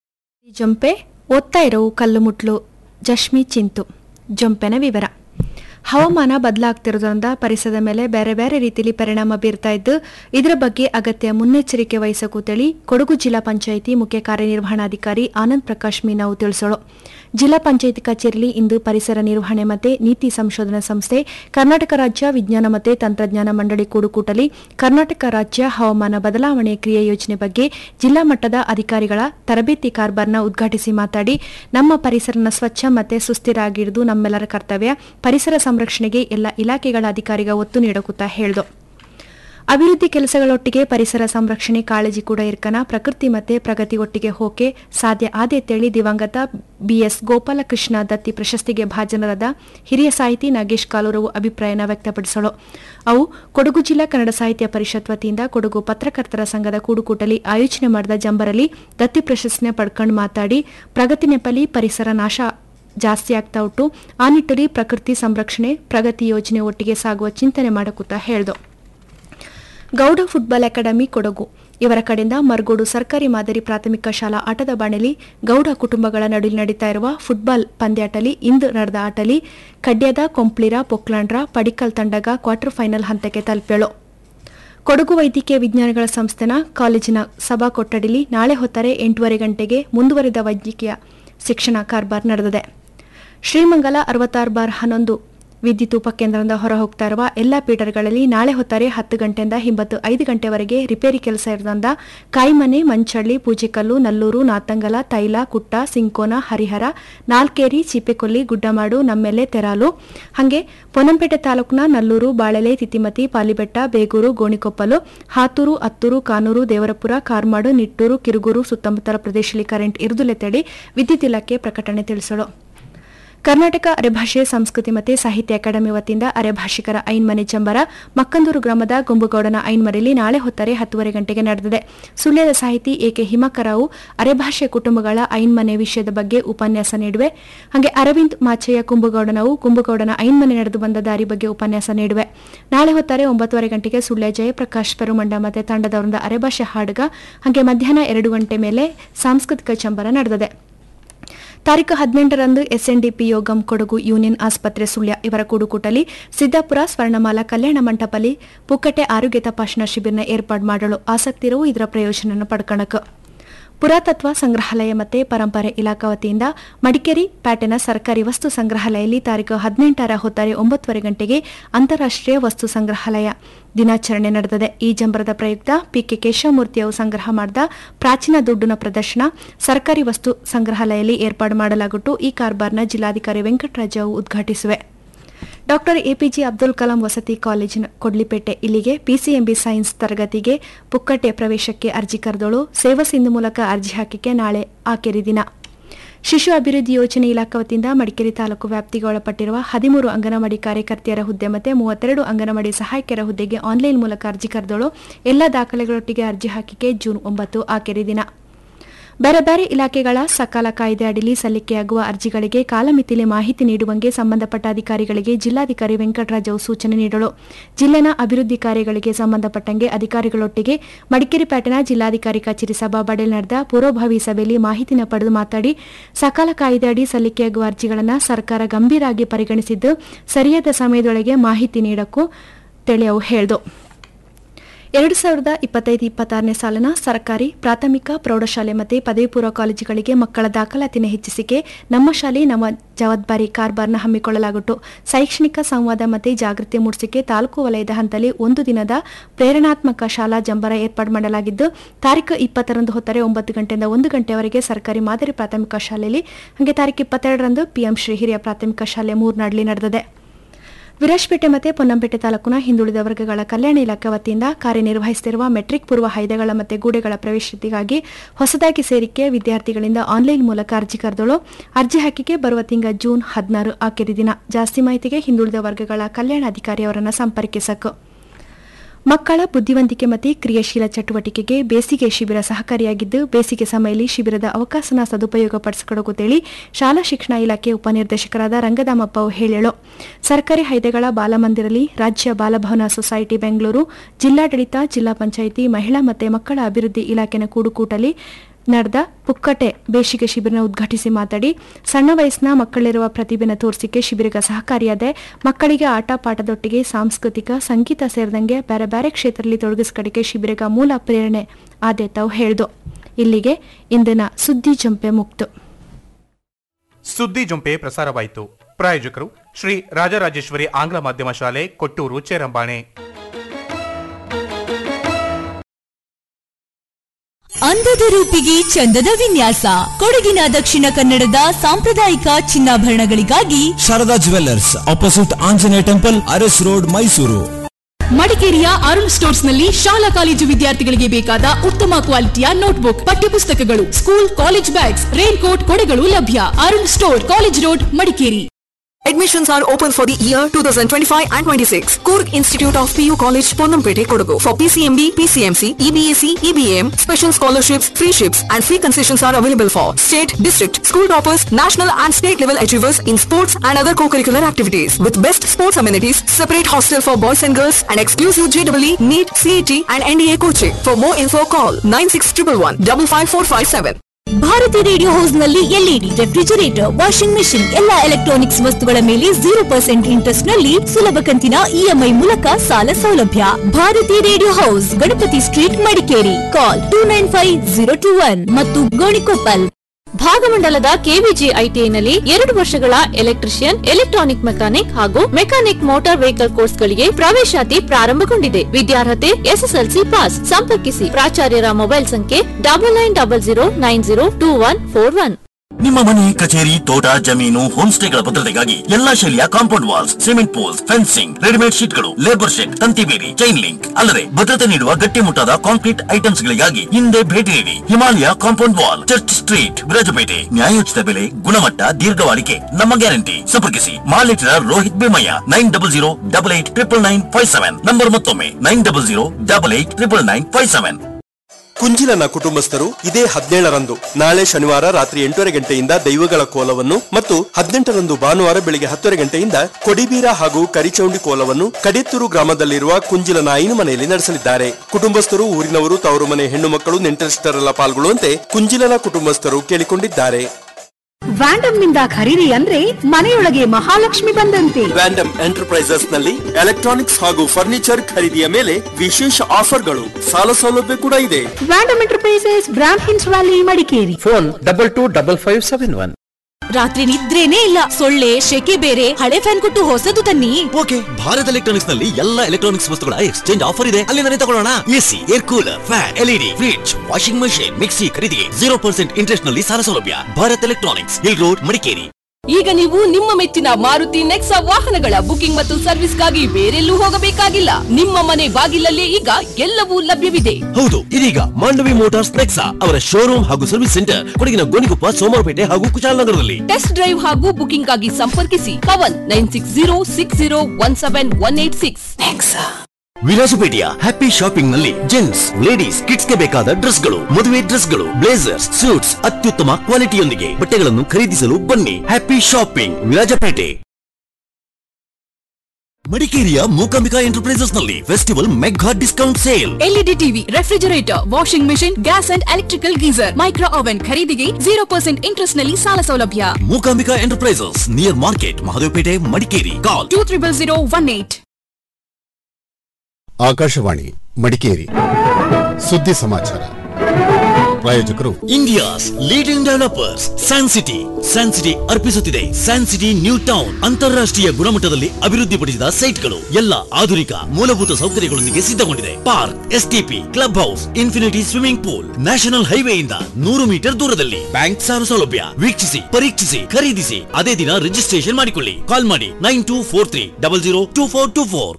ಜೊಂಪೆ ಓದ್ತಾ ಇರೋವು ಕಲ್ಲುಮುಟ್ಲು ಜಶ್ಮಿ ಚಿಂತು ಜೊಂಪೆನ ವಿವರ ಹವಾಮಾನ ಬದಲಾಗ್ತಿರೋದ್ರಿಂದ ಪರಿಸರದ ಮೇಲೆ ಬೇರೆ ಬೇರೆ ರೀತಿಯಲ್ಲಿ ಪರಿಣಾಮ ಬೀರ್ತಾ ಇದ್ದು ಇದರ ಬಗ್ಗೆ ಅಗತ್ಯ ಮುನ್ನೆಚ್ಚರಿಕೆ ವಹಿಸಕೂತೇಳಿ ಕೊಡಗು ಜಿಲ್ಲಾ ಪಂಚಾಯಿತಿ ಮುಖ್ಯ ಕಾರ್ಯನಿರ್ವಹಣಾಧಿಕಾರಿ ಆನಂದ್ ಪ್ರಕಾಶ್ ಮೀನಾವು ತಿಳಿಸೋಳು ಜಿಲ್ಲಾ ಪಂಚಾಯಿತಿ ಕಚೇರಿಯಲ್ಲಿ ಇಂದು ಪರಿಸರ ನಿರ್ವಹಣೆ ಮತ್ತೆ ನೀತಿ ಸಂಶೋಧನಾ ಸಂಸ್ಥೆ ಕರ್ನಾಟಕ ರಾಜ್ಯ ವಿಜ್ಞಾನ ಮತ್ತು ತಂತ್ರಜ್ಞಾನ ಮಂಡಳಿ ಕೂಡುಕೂಟಲಿ ಕರ್ನಾಟಕ ರಾಜ್ಯ ಹವಾಮಾನ ಬದಲಾವಣೆ ಕ್ರಿಯೆ ಯೋಜನೆ ಬಗ್ಗೆ ಜಿಲ್ಲಾ ಮಟ್ಟದ ಅಧಿಕಾರಿಗಳ ತರಬೇತಿ ಕಾರ್ಬಾರ್ನ ಉದ್ಘಾಟಿಸಿ ಮಾತಾಡಿ ನಮ್ಮ ಪರಿಸರನ ಸ್ವಚ್ಛ ಮತ್ತೆ ಸುಸ್ಥಿರ ಆಗಿಡುವುದು ನಮ್ಮೆಲ್ಲರ ಕರ್ತವ್ಯ ಪರಿಸರ ಸಂರಕ್ಷಣೆಗೆ ಎಲ್ಲ ಇಲಾಖೆಗಳ ಅಧಿಕಾರಿಗ ಒತ್ತು ನೀಡಕುತ್ತಾ ಹೇಳ್ದು ಅಭಿವೃದ್ಧಿ ಕೆಲಸಗಳೊಟ್ಟಿಗೆ ಪರಿಸರ ಸಂರಕ್ಷಣೆ ಕಾಳಜಿ ಕೂಡ ಇರ್ಕನ ಪ್ರಕೃತಿ ಮತ್ತೆ ಪ್ರಗತಿ ಒಟ್ಟಿಗೆ ಹೋಕೆ ಸಾಧ್ಯ ಆದೇತೇಳಿ ದಿವಂಗತ ಬಿಎಸ್ ಗೋಪಾಲಕೃಷ್ಣ ದತ್ತಿ ಪ್ರಶಸ್ತಿಗೆ ಭಾಜನರಾದ ಹಿರಿಯ ಸಾಹಿತಿ ನಾಗೇಶ್ ಕಾಲೂರವು ಅಭಿಪ್ರಾಯನ ವ್ಯಕ್ತಪಡಿಸಲು ಅವು ಕೊಡಗು ಜಿಲ್ಲಾ ಕನ್ನಡ ಸಾಹಿತ್ಯ ಪರಿಷತ್ ವತಿಯಿಂದ ಕೊಡಗು ಪತ್ರಕರ್ತರ ಸಂಘದ ಕೂಡುಕೂಟಲಿ ಆಯೋಜನೆ ಮಾಡಿದ ಜಂಬರಲ್ಲಿ ದತ್ತಿ ಪ್ರಶಸ್ತಿನ ಪಡ್ಕೊಂಡು ಮಾತಾಡಿ ಪ್ರಗತಿ ನೆಪಲಿ ಪರಿಸರ ನಾಶ ಜಾಸ್ತಿ ಆಗ್ತಾ ಉಂಟು ಆ ನಿಟ್ಟಲ್ಲಿ ಪ್ರಕೃತಿ ಸಂರಕ್ಷಣೆ ಪ್ರಗತಿ ಯೋಜನೆ ಒಟ್ಟಿಗೆ ಸಾಗುವ ಚಿಂತನೆ ಮಾಡಕುತ್ತಾ ಹೇಳ್ದು ಗೌಡ ಫುಟ್ಬಾಲ್ ಅಕಾಡೆಮಿ ಕೊಡಗು ಇವರ ಕಡೆಯಿಂದ ಮರ್ಗೋಡು ಸರ್ಕಾರಿ ಮಾದರಿ ಪ್ರಾಥಮಿಕ ಶಾಲಾ ಆಟದ ಬಾಣಲಿ ಗೌಡ ಕುಟುಂಬಗಳ ನಡುವೆ ನಡೀತಾ ಇರುವ ಫುಟ್ಬಾಲ್ ಪಂದ್ಯಾಟಲಿ ಇಂದು ನಡೆದ ಆಟಲಿ ಕಡ್ಯದ ಕೊಂಪ್ಲಿರ ಪೊಕ್ಲಾಂಡ್ರ ಪಡಿಕಲ್ ತಂಡಗ ಕ್ವಾರ್ಟರ್ ಫೈನಲ್ ಹಂತಕ್ಕೆ ತಲುಪೇಳು ಕೊಡಗು ವೈದ್ಯಕೀಯ ವಿಜ್ಞಾನಗಳ ಸಂಸ್ಥೆನ ಕಾಲೇಜಿನ ಸಭಾ ಕೊಠಡಿಲಿ ನಾಳೆ ಹೊತ್ತಾರೆ ಎಂಟೂವರೆ ಗಂಟೆಗೆ ಮುಂದುವರಿದ ವೈದ್ಯಕೀಯ ಶಿಕ್ಷಣ ಕಾರ್ಬಾರ್ ನಡೆದಿದೆ ಶ್ರೀಮಂಗಲ ಅರವತ್ತಾರು ಬಾರ್ ಹನ್ನೊಂದು ವಿದ್ಯುತ್ ಉಪಕೇಂದ್ರದಿಂದ ಹೊರ ಹೋಗ್ತಾ ಇರುವ ಎಲ್ಲ ಪೀಟರ್ಗಳಲ್ಲಿ ನಾಳೆ ಹೊತ್ತಾರೆ ಹತ್ತು ಗಂಟೆಯಿಂದ ಹಿಂಬತ್ತು ಐದು ಗಂಟೆವರೆಗೆ ರಿಪೇರಿ ಕೆಲಸ ಇರೋದ್ರಿಂದ ಕಾಯಿಮನೆ ಮಂಚಳ್ಳಿ ಪೂಜೆಕಲ್ಲು ನಲ್ಲೂರು ನಾತಂಗಲ ತೈಲ ಕುಟ್ಟ ಸಿಂಕೋನ ಹರಿಹರ ನಾಲ್ಕೇರಿ ಚೀಪೆಕೊಲ್ಲಿ ಗುಡ್ಡಮಾಡು ನಮ್ಮೆಲೆ ತೆರಾಲು ಹಾಗೆ ಪೊನ್ನಂಪೇಟೆ ತಾಲೂಕಿನ ನಲ್ಲೂರು ಬಾಳೆಲೆ ತಿತಿಮತಿ ಪಾಲಿಬೆಟ್ಟ ಬೇಗೂರು ಗೋಣಿಕೊಪ್ಪಲು ಹಾತೂರು ಅತ್ತೂರು ಕಾನೂರು ದೇವರಪುರ ಕಾರ್ಮಾಡು ನಿಟ್ಟೂರು ಕಿರುಗೂರು ಸುತ್ತಮುತ್ತಲ ಪ್ರದೇಶದಲ್ಲಿ ಕರೆಂಟ್ ಇರುದುಲೆತ್ತಡಿ ವಿದ್ಯುತ್ ಇಲಾಖೆ ಪ್ರಕಟಣೆ ತಿಳಿಸಲು ಕರ್ನಾಟಕ ಅರೆಭಾಷೆ ಸಂಸ್ಕೃತಿ ಮತ್ತು ಸಾಹಿತ್ಯ ಅಕಾಡೆಮಿ ವತಿಯಿಂದ ಅರೆಭಾಷಿಕರ ಐನ್ಮನೆ ಚಂಬರ ಮಕ್ಕಂದೂರು ಗ್ರಾಮದ ಗುಂಬುಗೌಡನ ಐನ್ಮನೆಯಲ್ಲಿ ನಾಳೆ ಹೊತ್ತಾರೆ ಹತ್ತುವರೆ ಗಂಟೆಗೆ ನಡೆದಿದೆ ಸುಳ್ಯದ ಸಾಹಿತಿ ಎಕೆ ಹಿಮಕರಾವು ಅರೆಭಾಷೆ ಕುಟುಂಬಗಳ ಐನ್ಮನೆ ವಿಷಯದ ಬಗ್ಗೆ ಉಪನ್ಯಾಸ ನೀಡುವೆ ಹಾಗೆ ಅರವಿಂದ್ ಮಾಚಯ್ಯ ಕುಂಬುಗೌಡನವು ಕುಂಬುಗೌಡನ ಐನ್ಮನೆ ನಡೆದು ಬಂದ ದಾರಿ ಬಗ್ಗೆ ಉಪನ್ಯಾಸ ನೀಡುವೆ ನಾಳೆ ಹೊತ್ತಾರೆ ಒಂಬತ್ತುವರೆ ಗಂಟೆಗೆ ಸುಳ್ಯ ಜಯಪ್ರಕಾಶ್ ಪೆರುಮಂಡ ಮತ್ತು ತಂಡದವರಿಂದ ಅರೆಭಾಷೆ ಹಾಡುಗ ಹಾಗೆ ಮಧ್ಯಾಹ್ನ ಎರಡು ಗಂಟೆ ಮೇಲೆ ಸಾಂಸ್ಕೃತಿಕ ಚಂಬರ ನಡೆದಿದೆ ತಾರೀಕು ಹದಿನೆಂಟರಂದು ಎಸ್ಎನ್ಡಿಪಿ ಯೋಗಂ ಕೊಡಗು ಯೂನಿಯನ್ ಆಸ್ಪತ್ರೆ ಸುಳ್ಯ ಇವರ ಕೂಡುಕೂಟಲಿ ಸಿದ್ದಾಪುರ ಸ್ವರ್ಣಮಾಲಾ ಕಲ್ಯಾಣ ಮಂಟಪಲಿ ಪುಕ್ಕಟೆ ಆರೋಗ್ಯ ತಪಾಸಣಾ ಶಿಬಿರನ ಏರ್ಪಾಡು ಮಾಡಲು ಆಸಕ್ತಿ ಇರುವ ಇದರ ಪ್ರಯೋಜನ ಪಡ್ಕಣಕ ಪುರಾತತ್ವ ಸಂಗ್ರಹಾಲಯ ಮತ್ತು ಪರಂಪರೆ ಇಲಾಖಾ ವತಿಯಿಂದ ಮಡಿಕೇರಿ ಪ್ಯಾಟೆನ ಸರ್ಕಾರಿ ವಸ್ತು ಸಂಗ್ರಹಾಲಯದಲ್ಲಿ ತಾರೀಕು ಹದಿನೆಂಟರ ಹೊತ್ತಾರೆ ಒಂಬತ್ತುವರೆ ಗಂಟೆಗೆ ಅಂತಾರಾಷ್ಟ್ರೀಯ ವಸ್ತು ಸಂಗ್ರಹಾಲಯ ದಿನಾಚರಣೆ ನಡೆದಿದೆ ಈ ಜಂಬರದ ಪ್ರಯುಕ್ತ ಪಿಕೆ ಕೇಶವಮೂರ್ತಿಯವರು ಸಂಗ್ರಹ ಮಾಡಿದ ಪ್ರಾಚೀನ ದುಡ್ಡಿನ ಪ್ರದರ್ಶನ ಸರ್ಕಾರಿ ವಸ್ತು ಸಂಗ್ರಹಾಲಯದಲ್ಲಿ ಏರ್ಪಾಡು ಮಾಡಲಾಗುಟ್ಟು ಈ ಕಾರ್ಬಾರ್ನ ಜಿಲ್ಲಾಧಿಕಾರಿ ವೆಂಕಟರಾಜು ಉದ್ಘಾಟಿಸುವೆ ಡಾಕ್ಟರ್ ಎಪಿಜೆ ಅಬ್ದುಲ್ ಕಲಾಂ ವಸತಿ ಕಾಲೇಜಿನ ಕೊಡ್ಲಿಪೇಟೆ ಇಲ್ಲಿಗೆ ಪಿಸಿಎಂಬಿ ಸೈನ್ಸ್ ತರಗತಿಗೆ ಪುಕ್ಕಟೆ ಪ್ರವೇಶಕ್ಕೆ ಅರ್ಜಿ ಕರೆದೋಳು ಸೇವಾ ಸಿಂಧು ಮೂಲಕ ಅರ್ಜಿ ಹಾಕಿಕೆ ನಾಳೆ ಆಖರಿ ದಿನ ಶಿಶು ಅಭಿವೃದ್ಧಿ ಯೋಜನೆ ಇಲಾಖಾ ವತಿಯಿಂದ ಮಡಿಕೇರಿ ತಾಲೂಕು ವ್ಯಾಪ್ತಿಗೆ ಒಳಪಟ್ಟಿರುವ ಹದಿಮೂರು ಅಂಗನವಾಡಿ ಕಾರ್ಯಕರ್ತೆಯರ ಹುದ್ದೆ ಮತ್ತು ಮೂವತ್ತೆರಡು ಅಂಗನವಾಡಿ ಸಹಾಯಕಿಯರ ಹುದ್ದೆಗೆ ಆನ್ಲೈನ್ ಮೂಲಕ ಅರ್ಜಿ ಕರೆದೋಳು ಎಲ್ಲ ದಾಖಲೆಗಳೊಟ್ಟಿಗೆ ಅರ್ಜಿ ಹಾಕಿಕೆ ಜೂನ್ ಒಂಬತ್ತು ಆಖರಿ ದಿನ ಬೇರೆ ಬೇರೆ ಇಲಾಖೆಗಳ ಸಕಾಲ ಕಾಯ್ದೆ ಅಡಿಲಿ ಸಲ್ಲಿಕೆಯಾಗುವ ಅರ್ಜಿಗಳಿಗೆ ಕಾಲಮಿತಿಲಿ ಮಾಹಿತಿ ನೀಡುವಂಗೆ ಸಂಬಂಧಪಟ್ಟ ಅಧಿಕಾರಿಗಳಿಗೆ ಜಿಲ್ಲಾಧಿಕಾರಿ ವೆಂಕಟರಾಜವು ಸೂಚನೆ ನೀಡಲು ಜಿಲ್ಲೆನ ಅಭಿವೃದ್ಧಿ ಕಾರ್ಯಗಳಿಗೆ ಸಂಬಂಧಪಟ್ಟಂಗೆ ಅಧಿಕಾರಿಗಳೊಟ್ಟಿಗೆ ಮಡಿಕೇರಿ ಪ್ಯಾಟೆನ ಜಿಲ್ಲಾಧಿಕಾರಿ ಕಚೇರಿ ಸಭಾಬಾಡೆಯಲ್ಲಿ ನಡೆದ ಪೂರ್ವಭಾವಿ ಸಭೆಯಲ್ಲಿ ಮಾಹಿತಿನ ಪಡೆದು ಮಾತಾಡಿ ಸಕಾಲ ಕಾಯ್ದೆ ಅಡಿ ಸಲ್ಲಿಕೆಯಾಗುವ ಅರ್ಜಿಗಳನ್ನು ಸರ್ಕಾರ ಗಂಭೀರಾಗಿ ಪರಿಗಣಿಸಿದ್ದು ಸರಿಯಾದ ಸಮಯದೊಳಗೆ ಮಾಹಿತಿ ನೀಡಕ್ಕೂ ತಿಳಿಯವು ಹೇಳ್ದು ಎರಡು ಸಾವಿರದ ಇಪ್ಪತ್ತೈದು ಇಪ್ಪತ್ತಾರನೇ ಸಾಲಿನ ಸರ್ಕಾರಿ ಪ್ರಾಥಮಿಕ ಪ್ರೌಢಶಾಲೆ ಮತ್ತು ಪದವಿ ಪೂರ್ವ ಕಾಲೇಜುಗಳಿಗೆ ಮಕ್ಕಳ ದಾಖಲಾತಿನ ಹೆಚ್ಚಿಸಿಕೆ ನಮ್ಮ ಶಾಲೆ ನಮ್ಮ ಜವಾಬ್ದಾರಿ ಕಾರ್ಬಾರ್ನ ಹಮ್ಮಿಕೊಳ್ಳಲಾಗುಟ್ಟು ಶೈಕ್ಷಣಿಕ ಸಂವಾದ ಮತ್ತು ಜಾಗೃತಿ ಮೂಡಿಸಿಕೆ ತಾಲೂಕು ವಲಯದ ಹಂತದಲ್ಲಿ ಒಂದು ದಿನದ ಪ್ರೇರಣಾತ್ಮಕ ಶಾಲಾ ಜಂಬರ ಏರ್ಪಾಡು ಮಾಡಲಾಗಿದ್ದು ತಾರೀಕು ಇಪ್ಪತ್ತರಂದು ಹೊತ್ತರೆ ಒಂಬತ್ತು ಗಂಟೆಯಿಂದ ಒಂದು ಗಂಟೆಯವರೆಗೆ ಸರ್ಕಾರಿ ಮಾದರಿ ಪ್ರಾಥಮಿಕ ಶಾಲೆಯಲ್ಲಿ ಹಾಗೆ ತಾರೀಕು ಇಪ್ಪತ್ತೆರಡರಂದು ಪಿಎಂ ಶ್ರೀ ಹಿರಿಯ ಪ್ರಾಥಮಿಕ ಶಾಲೆ ಮೂರ್ನಾಡ್ಲಿ ನಡೆದಿದೆ ವಿರಾಜಪೇಟೆ ಮತ್ತು ಪೊನ್ನಂಪೇಟೆ ತಾಲೂಕಿನ ಹಿಂದುಳಿದ ವರ್ಗಗಳ ಕಲ್ಯಾಣ ಇಲಾಖೆ ವತಿಯಿಂದ ಕಾರ್ಯನಿರ್ವಹಿಸುತ್ತಿರುವ ಮೆಟ್ರಿಕ್ ಪೂರ್ವ ಹೈದಗಳ ಮತ್ತು ಗೂಡೆಗಳ ಪ್ರವೇಶತೆಗಾಗಿ ಹೊಸದಾಗಿ ಸೇರಿಕೆ ವಿದ್ಯಾರ್ಥಿಗಳಿಂದ ಆನ್ಲೈನ್ ಮೂಲಕ ಅರ್ಜಿ ಕರೆದಳು ಅರ್ಜಿ ಹಾಕಿಕೆ ಬರುವ ತಿಂಗಳ ಜೂನ್ ಹದಿನಾರು ಆಖರಿ ದಿನ ಜಾಸ್ತಿ ಮಾಹಿತಿಗೆ ಹಿಂದುಳಿದ ವರ್ಗಗಳ ಕಲ್ಯಾಣಾಧಿಕಾರಿ ಅವರನ್ನು ಸಂಪರ್ಕಿಸಕು ಮಕ್ಕಳ ಬುದ್ಧಿವಂತಿಕೆ ಮತ್ತು ಕ್ರಿಯಾಶೀಲ ಚಟುವಟಿಕೆಗೆ ಬೇಸಿಗೆ ಶಿಬಿರ ಸಹಕಾರಿಯಾಗಿದ್ದು ಬೇಸಿಗೆ ಸಮಯದಲ್ಲಿ ಶಿಬಿರದ ಅವಕಾಶನ ಸದುಪಯೋಗ ಪಡಿಸಿಕೊಡಗುತ್ತೇಳಿ ಶಾಲಾ ಶಿಕ್ಷಣ ಇಲಾಖೆ ಉಪನಿರ್ದೇಶಕರಾದ ರಂಗದಾಮಪ್ಪ ಹೇಳಳು ಸರ್ಕಾರಿ ಹೈದೆಗಳ ಬಾಲಮಂದಿರಲಿ ರಾಜ್ಯ ಬಾಲಭವನ ಸೊಸೈಟಿ ಬೆಂಗಳೂರು ಜಿಲ್ಲಾಡಳಿತ ಜಿಲ್ಲಾ ಪಂಚಾಯಿತಿ ಮಹಿಳಾ ಮತ್ತು ಮಕ್ಕಳ ಅಭಿವೃದ್ಧಿ ಇಲಾಖೆನ ಕೂಡುಕೂಟಲಿ ನಡೆದ ಪುಕ್ಕಟೆ ಬೇಸಿಗೆ ಶಿಬಿರನ ಉದ್ಘಾಟಿಸಿ ಮಾತಾಡಿ ಸಣ್ಣ ವಯಸ್ಸಿನ ಮಕ್ಕಳಿರುವ ಪ್ರತಿಭೆನ ತೋರಿಸಿಕೆ ಶಿಬಿರಗ ಸಹಕಾರಿಯಾದೆ ಮಕ್ಕಳಿಗೆ ಆಟ ಪಾಠದೊಟ್ಟಿಗೆ ಸಾಂಸ್ಕೃತಿಕ ಸಂಗೀತ ಸೇರಿದಂಗೆ ಬೇರೆ ಬೇರೆ ಕ್ಷೇತ್ರದಲ್ಲಿ ತೊಡಗಿಸ್ಕಡಿಕೆ ಶಿಬಿರಗ ಮೂಲ ಪ್ರೇರಣೆ ಆದೆ ತಾವು ಹೇಳ್ದು ಇಲ್ಲಿಗೆ ಇಂದಿನ ಸುದ್ದಿ ಜಂಪೆ ಮುಕ್ತು ಸುದ್ದಿ ಜೊಂಪೆ ಪ್ರಸಾರವಾಯಿತು ಪ್ರಾಯೋಜಕರು ಶ್ರೀ ರಾಜರಾಜೇಶ್ವರಿ ಆಂಗ್ಲ ಮಾಧ್ಯಮ ಶಾಲೆ ಕೊಟ್ಟೂರು ಚೇರಂಬಾಣೆ ಅಂದದ ರೂಪಿಗೆ ಚಂದದ ವಿನ್ಯಾಸ ಕೊಡಗಿನ ದಕ್ಷಿಣ ಕನ್ನಡದ ಸಾಂಪ್ರದಾಯಿಕ ಚಿನ್ನಾಭರಣಗಳಿಗಾಗಿ Sharada jewellers opposite Anjaneya temple Aras road Mysuru ಮಡಿಕೇರಿಯ ಅರುಣ್ ಸ್ಟೋರ್ಸ್ ನಲ್ಲಿ ಶಾಲಾ ಕಾಲೇಜು ವಿದ್ಯಾರ್ಥಿಗಳಿಗೆ ಬೇಕಾದ ಉತ್ತಮ ಕ್ವಾಲಿಟಿಯ ನೋಟ್ಬುಕ್ ಪಠ್ಯಪುಸ್ತಕಗಳು school college bags raincoat ಕೊಡೆಗಳು ಲಭ್ಯ Arun store college road Madikeri Admissions are open for the year 2025 and 26. Kurg Institute of PU College, Ponnampete, Kodagu. For PCMB, PCMC, EBAC, EBM, special scholarships, free ships, and free concessions are available for state, district, school toppers, national and state level achievers in sports and other co-curricular activities. With best sports amenities, separate hostel for boys and girls, and exclusive JEE, NEET, CET, and NDA coaching. For more info, call 96111 55457. Bharati radio house ನಲ್ಲಿ LED refrigerator washing machine ಎಲ್ಲಾ electronics ವಸ್ತುಗಳ ಮೇಲೆ zero percent interest ನಲ್ಲಿ ಸುಲಭ ಕಂತಿನ EMI ಮೂಲಕ ಸಾಲ ಸೌಲಭ್ಯ Bharati radio house Ganapati street Madikeri call two nine five zero two one ಮತ್ತು ಗೋಣಿಕೊಪ್ಪಲ್ ಭಾಗಮಂಡಲದ ಕೆವಿಜಿ ಐಟಿಐನಲ್ಲಿ ಎರಡು ವರ್ಷಗಳ ಎಲೆಕ್ಟ್ರಿಷಿಯನ್ ಎಲೆಕ್ಟ್ರಾನಿಕ್ ಮೆಕ್ಯಾನಿಕ್ ಹಾಗೂ ಮೆಕ್ಯಾನಿಕ್ ಮೋಟಾರ್ ವೆಹಿಕಲ್ ಕೋರ್ಸ್ಗಳಿಗೆ ಪ್ರವೇಶಾತಿ ಪ್ರಾರಂಭಗೊಂಡಿದೆ ವಿದ್ಯಾರ್ಹತೆ ಎಸ್ಎಸ್ಎಲ್ಸಿ ಪಾಸ್ ಸಂಪರ್ಕಿಸಿ ಪ್ರಾಚಾರ್ಯರ ಮೊಬೈಲ್ ಸಂಖ್ಯೆ double nine double zero nine zero two one four one ನಿಮ್ಮ ಮನೆ ಕಚೇರಿ ತೋಟ ಜಮೀನು ಹೋಮ್ ಸ್ಟೇಗಳ ಭದ್ರತೆಗಾಗಿ ಎಲ್ಲಾ ಶೈಲಿಯ compound walls cement poles fencing readymade ಶೀಟ್ಗಳು ಲೇಬರ್ ಶೆಡ್ ತಂತಿ ಬೇಲಿ ಚೈನ್ ಲಿಂಕ್ ಅಲ್ಲದೆ ಭದ್ರತೆ ನೀಡುವ ಗಟ್ಟಿಮುಟ್ಟಾದ ಕಾಂಕ್ರೀಟ್ ಐಟಮ್ಸ್ ಗಳಿಗಾಗಿ ಹಿಂದೆ ಭೇಟಿ ನೀಡಿ Himalaya compound wall church street Virajpet ನ್ಯಾಯೋಚಿತ ಬೆಲೆ ಗುಣಮಟ್ಟ ದೀರ್ಘವಾಳಿಕೆ ನಮ್ಮ ಗ್ಯಾರಂಟಿ ಸಂಪರ್ಕಿಸಿ ಮಾಲೀಟರ Rohit Bemayya nine double zero double eight triple nine five seven number ಮತ್ತೊಮ್ಮೆ nine double zero double eight triple nine five seven ಕುಂಜಿಲನ ಕುಟುಂಬಸ್ಥರು ಇದೇ ಹದಿನೇಳರಂದು ನಾಳೆ ಶನಿವಾರ ರಾತ್ರಿ ಎಂಟೂವರೆ ಗಂಟೆಯಿಂದ ದೈವಗಳ ಕೋಲವನ್ನು ಮತ್ತು ಹದಿನೆಂಟರಂದು ಭಾನುವಾರ ಬೆಳಿಗ್ಗೆ ಹತ್ತುವರೆ ಗಂಟೆಯಿಂದ ಕೊಡಿಬೀರ ಹಾಗೂ ಕರಿಚೌಂಡಿ ಕೋಲವನ್ನು ಕಡೆತ್ತೂರು ಗ್ರಾಮದಲ್ಲಿರುವ ಕುಂಜಿಲನ ಐನು ಮನೆಯಲ್ಲಿ ನಡೆಸಲಿದ್ದಾರೆ ಕುಟುಂಬಸ್ಥರು ಊರಿನವರು ತವರು ಮನೆ ಹೆಣ್ಣು ಮಕ್ಕಳು ನೆಂಟರಿಷ್ಟರೆಲ್ಲ ಪಾಲ್ಗೊಳ್ಳುವಂತೆ ಕುಂಜಿಲನ ಕುಟುಂಬಸ್ಥರು ಕೇಳಿಕೊಂಡಿದ್ದಾರೆ ವ್ಯಾಂಡಮ್ ನಿಂದ ಖರೀದಿ ಅಂದ್ರೆ ಮನೆಯೊಳಗೆ ಮಹಾಲಕ್ಷ್ಮಿ ಬಂದಂತೆ ವ್ಯಾಂಡಮ್ ಎಂಟರ್ಪ್ರೈಸಸ್ ನಲ್ಲಿ ಎಲೆಕ್ಟ್ರಾನಿಕ್ಸ್ ಹಾಗೂ ಫರ್ನಿಚರ್ ಖರೀದಿಯ ಮೇಲೆ ವಿಶೇಷ ಆಫರ್ಗಳು ಸಾಲ ಸೌಲಭ್ಯ ಕೂಡ ಇದೆ ವ್ಯಾಂಡಮ್ ಎಂಟರ್ಪ್ರೈಸಸ್ ಬ್ರಾಂಡ್ ಹಿನ್ಸ್ valley Madikeri phone double two double five seven one ರಾತ್ರಿ ನಿದ್ರೇನೇ ಇಲ್ಲ ಸೊಳ್ಳೆ ಶೆಕೆ ಬೇರೆ ಹಳೆ ಫ್ಯಾನ್ ಕೊಟ್ಟು ಹೊಸದು ತನ್ನಿ ಓಕೆ ಭಾರತ್ ಎಲೆಕ್ಟ್ರಾನಿಕ್ಸ್ ನಲ್ಲಿ ಎಲ್ಲ ಎಲೆಕ್ಟ್ರಾನಿಕ್ಸ್ ವಸ್ತುಗಳ ಎಕ್ಸ್ಚೇಂಜ್ ಆಫರ್ ಇದೆ ಅಲ್ಲಿಂದಲೇ ತಗೊಳ್ಳೋಣ AC air cooler fan LED fridge washing machine mixie ಖರೀದಿಗೆ ಜೀರೋ ಪರ್ಸೆಂಟ್ ಇಂಟ್ರೆಸ್ಟ್ ನಲ್ಲಿ ಸಾಲ ಸೌಲಭ್ಯ Bharat electronics hill road Madikeri ಈಗ ನೀವು ನಿಮ್ಮ ಮೆಚ್ಚಿನ ಮಾರುತಿ ನೆಕ್ಸಾ ವಾಹನಗಳ ಬುಕಿಂಗ್ ಮತ್ತು ಸರ್ವಿಸ್ಗಾಗಿ ಬೇರೆಲ್ಲೂ ಹೋಗಬೇಕಾಗಿಲ್ಲ ನಿಮ್ಮ ಮನೆ ಬಾಗಿಲಲ್ಲೇ ಈಗ ಎಲ್ಲವೂ ಲಭ್ಯವಿದೆ ಹೌದು ಇದೀಗ ಮಾಂಡವಿ ಮೋಟಾರ್ಸ್ ನೆಕ್ಸಾ ಅವರ ಶೋರೂಮ್ ಹಾಗೂ ಸರ್ವಿಸ್ ಸೆಂಟರ್ ಕೊಡಗಿನ ಗೋಣಿಕೊಪ್ಪ ಸೋಮವಾರಪೇಟೆ ಹಾಗೂ ಕುಶಾಲನಗರದಲ್ಲಿ ಟೆಸ್ಟ್ ಡ್ರೈವ್ ಹಾಗೂ ಬುಕಿಂಗ್ ಆಗಿ ಸಂಪರ್ಕಿಸಿ Pavan nine six zero six zero one seven one eight six ವಿಲಾಸಪೇಟೆಯ ಹ್ಯಾಪಿ ಶಾಪಿಂಗ್ ನಲ್ಲಿ ಜೆಂಟ್ಸ್ ಲೇಡೀಸ್ ಕಿಡ್ಸ್ ಗೆ ಬೇಕಾದ ಡ್ರೆಸ್ ಗಳು ಮದುವೆ ಡ್ರೆಸ್ ಗಳು ಬ್ಲೇಸರ್ಸ್ ಸೂಟ್ಸ್ ಅತ್ಯುತ್ತಮ ಕ್ವಾಲಿಟಿಯೊಂದಿಗೆ ಬಟ್ಟೆಗಳನ್ನು ಖರೀದಿಸಲು ಬನ್ನಿ ಹ್ಯಾಪಿ ಶಾಪಿಂಗ್ ವಿರಾಜಪೇಟೆ ಮಡಿಕೇರಿಯ ಮೂಕಾಂಬಿಕಾ ಎಂಟರ್ಪ್ರೈಸಸ್ ನಲ್ಲಿ festival mega discount sale LED TV refrigerator washing machine gas and electrical geyser micro oven ಖರೀದಿಗೆ ಜೀರೋ ಪರ್ಸೆಂಟ್ ಇಂಟ್ರೆಸ್ಟ್ ನಲ್ಲಿ ಸಾಲ ಸೌಲಭ್ಯ Mookambika enterprises near market Mahadevpet Madikeri call two triple zero one eight Akashvani Madikeri ಸುದ್ದಿ ಸಮಾಚಾರ ಪ್ರಾಯೋಜಕರು India's leading developers San City San City ಅರ್ಪಿಸುತ್ತಿದೆ San City New Town ಅಂತಾರಾಷ್ಟ್ರೀಯ ಗುಣಮಟ್ಟದಲ್ಲಿ ಅಭಿವೃದ್ಧಿಪಡಿಸಿದ ಸೈಟ್ಗಳು ಎಲ್ಲ ಆಧುನಿಕ ಮೂಲಭೂತ ಸೌಕರ್ಯಗಳೊಂದಿಗೆ ಸಿದ್ಧಗೊಂಡಿದೆ park STP club house infinity swimming pool national ಹೈವೇಯಿಂದ ನೂರು ಮೀಟರ್ ದೂರದಲ್ಲಿ ಬ್ಯಾಂಕ್ ಸಾಲ ಸೌಲಭ್ಯ ವೀಕ್ಷಿಸಿ ಪರೀಕ್ಷಿಸಿ ಖರೀದಿಸಿ ಅದೇ ದಿನ ರಿಜಿಸ್ಟ್ರೇಷನ್ ಮಾಡಿಕೊಳ್ಳಿ ಕಾಲ್ ಮಾಡಿ nine two four three double zero two four two four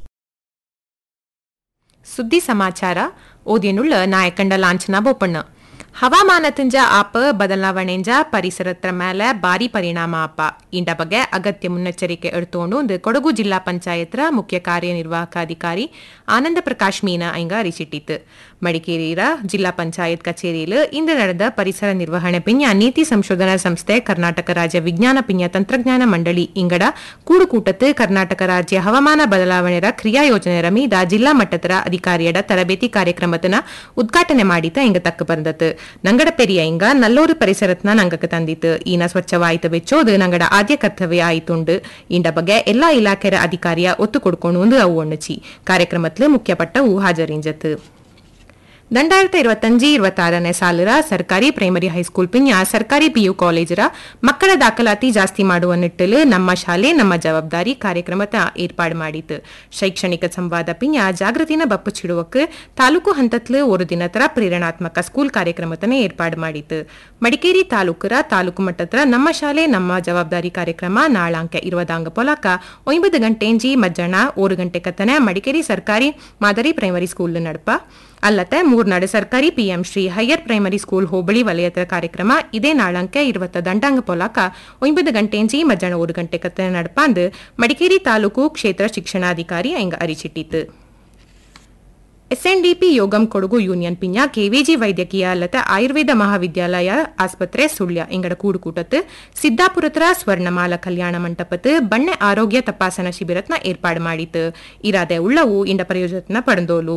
ಸುದ್ದಿ ಸಮಾಚಾರ ಓದಿಯನುಳ್ಳ ನಾಯಕಂಡ ಲಾಂಛನ ಬೋಪಣ್ಣ ಹವಾಮಾನತಿಂಜ ಆಪ ಬದಲಾವಣೆಂಜ ಪರಿಸರತ್ರ ಮೇಲೆ ಭಾರಿ ಪರಿಣಾಮ ಆಪ ಇಂಡ ಬಗ್ಗೆ ಅಗತ್ಯ ಮುನ್ನೆಚ್ಚರಿಕೆ ಎಡ್ತೋಂಡು ಒಂದು ಕೊಡಗು ಜಿಲ್ಲಾ ಪಂಚಾಯತ್ರ ಮುಖ್ಯ ಕಾರ್ಯನಿರ್ವಾಹಕ ಅಧಿಕಾರಿ ಆನಂದ ಪ್ರಕಾಶ್ ಮೀನಾ ಐಂಗ ಅರಿಸಿಟ್ಟಿತ್ತು ಮಡಿಕೇರಿಯ ಜಿಲ್ಲಾ ಪಂಚಾಯತ್ ಕಚೇರಿയിൽ ಇಂದು ನಡೆದ ಪರಿಸರ ನಿರ್ವಹಣೆ ಪಿನ್ಯ ನೀತಿ ಸಂಶೋಧನಾ ಸಂಸ್ಥೆ ಕರ್ನಾಟಕ ರಾಜ್ಯ ವಿಜ್ಞಾನ ಪಿನ್ಯ ತಂತ್ರಜ್ಞಾನ ಮಂಡಳಿ ಇಂಗಡ ಕೂಡುಕೂಟത്ത് ಕರ್ನಾಟಕ ರಾಜ್ಯ ಹವಾಮಾನ ಬದಲಾವಣೆರ ಕ್ರಿಯಾ ಯೋಜನೆರ ಮೀದ ಜಿಲ್ಲಾ ಮಟ್ಟದರ ಅಧಿಕಾರಿಯಡ ತರಬೇತಿ ಕಾರ್ಯಕ್ರಮತನ ಉದ್ಘಾಟನೆ ಮಾಡಿತ ಇಂಗ ತಕ್ಕ ಬಂದತ್ತು ನಂಗಡ ಪೆರಿಯ ಇಂಗ ನಲ್ಲೋರು ಪರಿಸರತ್ನ ನಂಗಕ್ಕೆ ತಂದಿತ್ತು ಈನ ಸ್ವಚ್ಛವಾಯಿತು ಬೆಚ್ಚೋದು ನಂಗಡ ಆದ್ಯ ಕರ್ತವ್ಯ ಆಯ್ತುಂಡು ಇಂಡ ಬಗ್ಗೆ ಎಲ್ಲಾ ಇಲಾಖೆರ ಅಧಿಕಾರಿಯ ಒತ್ತು ಕೊಡ್ಕೊಂಡು ಅವು ಒಣ್ಣುಚಿ ಕಾರ್ಯಕ್ರಮത്തിൽ ಮುಖ್ಯಪಟ್ಟವು ಹಾಜರಿಂಜತ್ತು രണ്ടായിരത്തി ഇരുപത്തഞ്ച് ഇരുപത്തി ಸಾಲರ ಸರ್ಕಾರಿ ಪ್ರೈಮರಿ ಹೈಸ್ಕೂಲ್ ಪಿನ್ಯ ಸರ್ಕಾರಿ ಪಿಯು ಕಾಲೇಜರ ಮಕ್ಕಳ ದಾಖಲಾತಿ ಜಾಸ್ತಿ ಮಾಡುವ ನಿಟ್ಟಲು ನಮ್ಮ ಶಾಲೆ ನಮ್ಮ ಜವಾಬ್ದಾರಿ ಕಾರ್ಯಕ್ರಮದ ಏರ್ಪಾಡು ಮಾಡಿತು ಶೈಕ್ಷಣಿಕ ಸಂವಾದ ಪಿನ್ಯ ಜಾಗೃತಿನ ಬಪ್ಪುಚಿಡುವಕ್ಕೆ ತಾಲೂಕು ಹಂತತ್ಲು ஒரு ದಿನತರ ಪ್ರೇರಣಾತ್ಮಕ ಸ್ಕೂಲ್ ಕಾರ್ಯಕ್ರಮತನ ಏರ್ಪಾಡು ಮಾಡಿತು ಮಡಿಕೇರಿ ತಾಲೂಕರ ತಾಲೂಕು ಮಟ್ಟದ ನಮ್ಮ ಶಾಲೆ ನಮ್ಮ ಜವಾಬ್ದಾರಿ ಕಾರ್ಯಕ್ರಮ ನಾಳಾಂಕ ಇರುವದಾಂಗ ಪೊಲಕ ಒಂಬತ್ತು ಗಂಟೆಂಜಿ ಮಧ್ಯಾಹ್ನ ಓರು ಗಂಟೆ ಕತ್ತನೆ ಮಡಿಕೇರಿ ಸರ್ಕಾರಿ ಮಾದರಿ ಪ್ರೈಮರಿ ಸ್ಕೂಲ್ ನಡಪ ಅಲ್ಲದೆ ಮೂರ್ನಾಡು ಸರ್ಕಾರಿ PM Shri higher primary school ಹೋಬಳಿ ವಲಯದ ಕಾರ್ಯಕ್ರಮ ಇದೇ ನಾಳಂಕೆ ಇರುವತ್ತ ದಂಡಾಂಗ ಪೊಲಾಕ ಒಂಬತ್ತು ಗಂಟೆಂಜಿ ಮಧ್ಯಾಹ್ನ ಒಂದು ಗಂಟೆ ಕತ್ತನೆ ನಡಪಾಂದು ಮಡಿಕೇರಿ ತಾಲೂಕು ಕ್ಷೇತ್ರ ಶಿಕ್ಷಣಾಧಿಕಾರಿ ಎಂಗ ಅರಿಚಿಟ್ಟಿತು ಎಸ್ಎನ್ಡಿಪಿ ಯೋಗಂ ಕೊಡಗು ಯೂನಿಯನ್ ಪಿಂಜ ಕೆವಿಜಿ ವೈದ್ಯಕೀಯ ಅಲ್ಲದ ಆಯುರ್ವೇದ ಮಹಾವಿದ್ಯಾಲಯ ಆಸ್ಪತ್ರೆ ಸುಳ್ಯ ಎಂಗಡ ಕೂಡುಕೂಟತ್ತು ಸಿದ್ದಾಪುರತರ ಸ್ವರ್ಣಮಾಲ ಕಲ್ಯಾಣ ಮಂಟಪತ್ತು ಬಣ್ಣೆ ಆರೋಗ್ಯ ತಪಾಸಣಾ ಶಿಬಿರತ್ನ ಏರ್ಪಾಡು ಮಾಡಿತು ಇರಾದೆ ಉಳ್ಳವು ಇಂಡ ಪ್ರಯೋಜನ ಪಡೆದೋಲು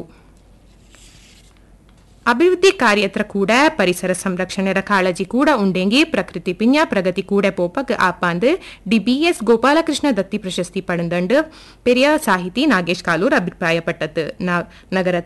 ಅಭಿವೃದ್ಧಿ ಕಾರ್ಯತ್ರ ಕೂಡ ಪರಿಸರ ಸಂರಕ್ಷಣೆರ ಕಾಳಜಿ ಕೂಡ ಉಂಡೆಂಗಿ ಪ್ರಕೃತಿ ಪಿಂಜ ಪ್ರಗತಿ ಕೂಡ ಪೋಪಕ್ ಆಪಾಂದು ಡಿ ಬಿಎಸ್ ಗೋಪಾಲಕೃಷ್ಣ ದತ್ತಿ ಪ್ರಶಸ್ತಿ ಪಡೆದಂಡು ಪೆರಿಯ ಸಾಹಿತಿ ನಾಗೇಶ್ ಕಾಲೂರ್ ಅಭಿಪ್ರಾಯಪಟ್ಟದ್ದು ನಗರ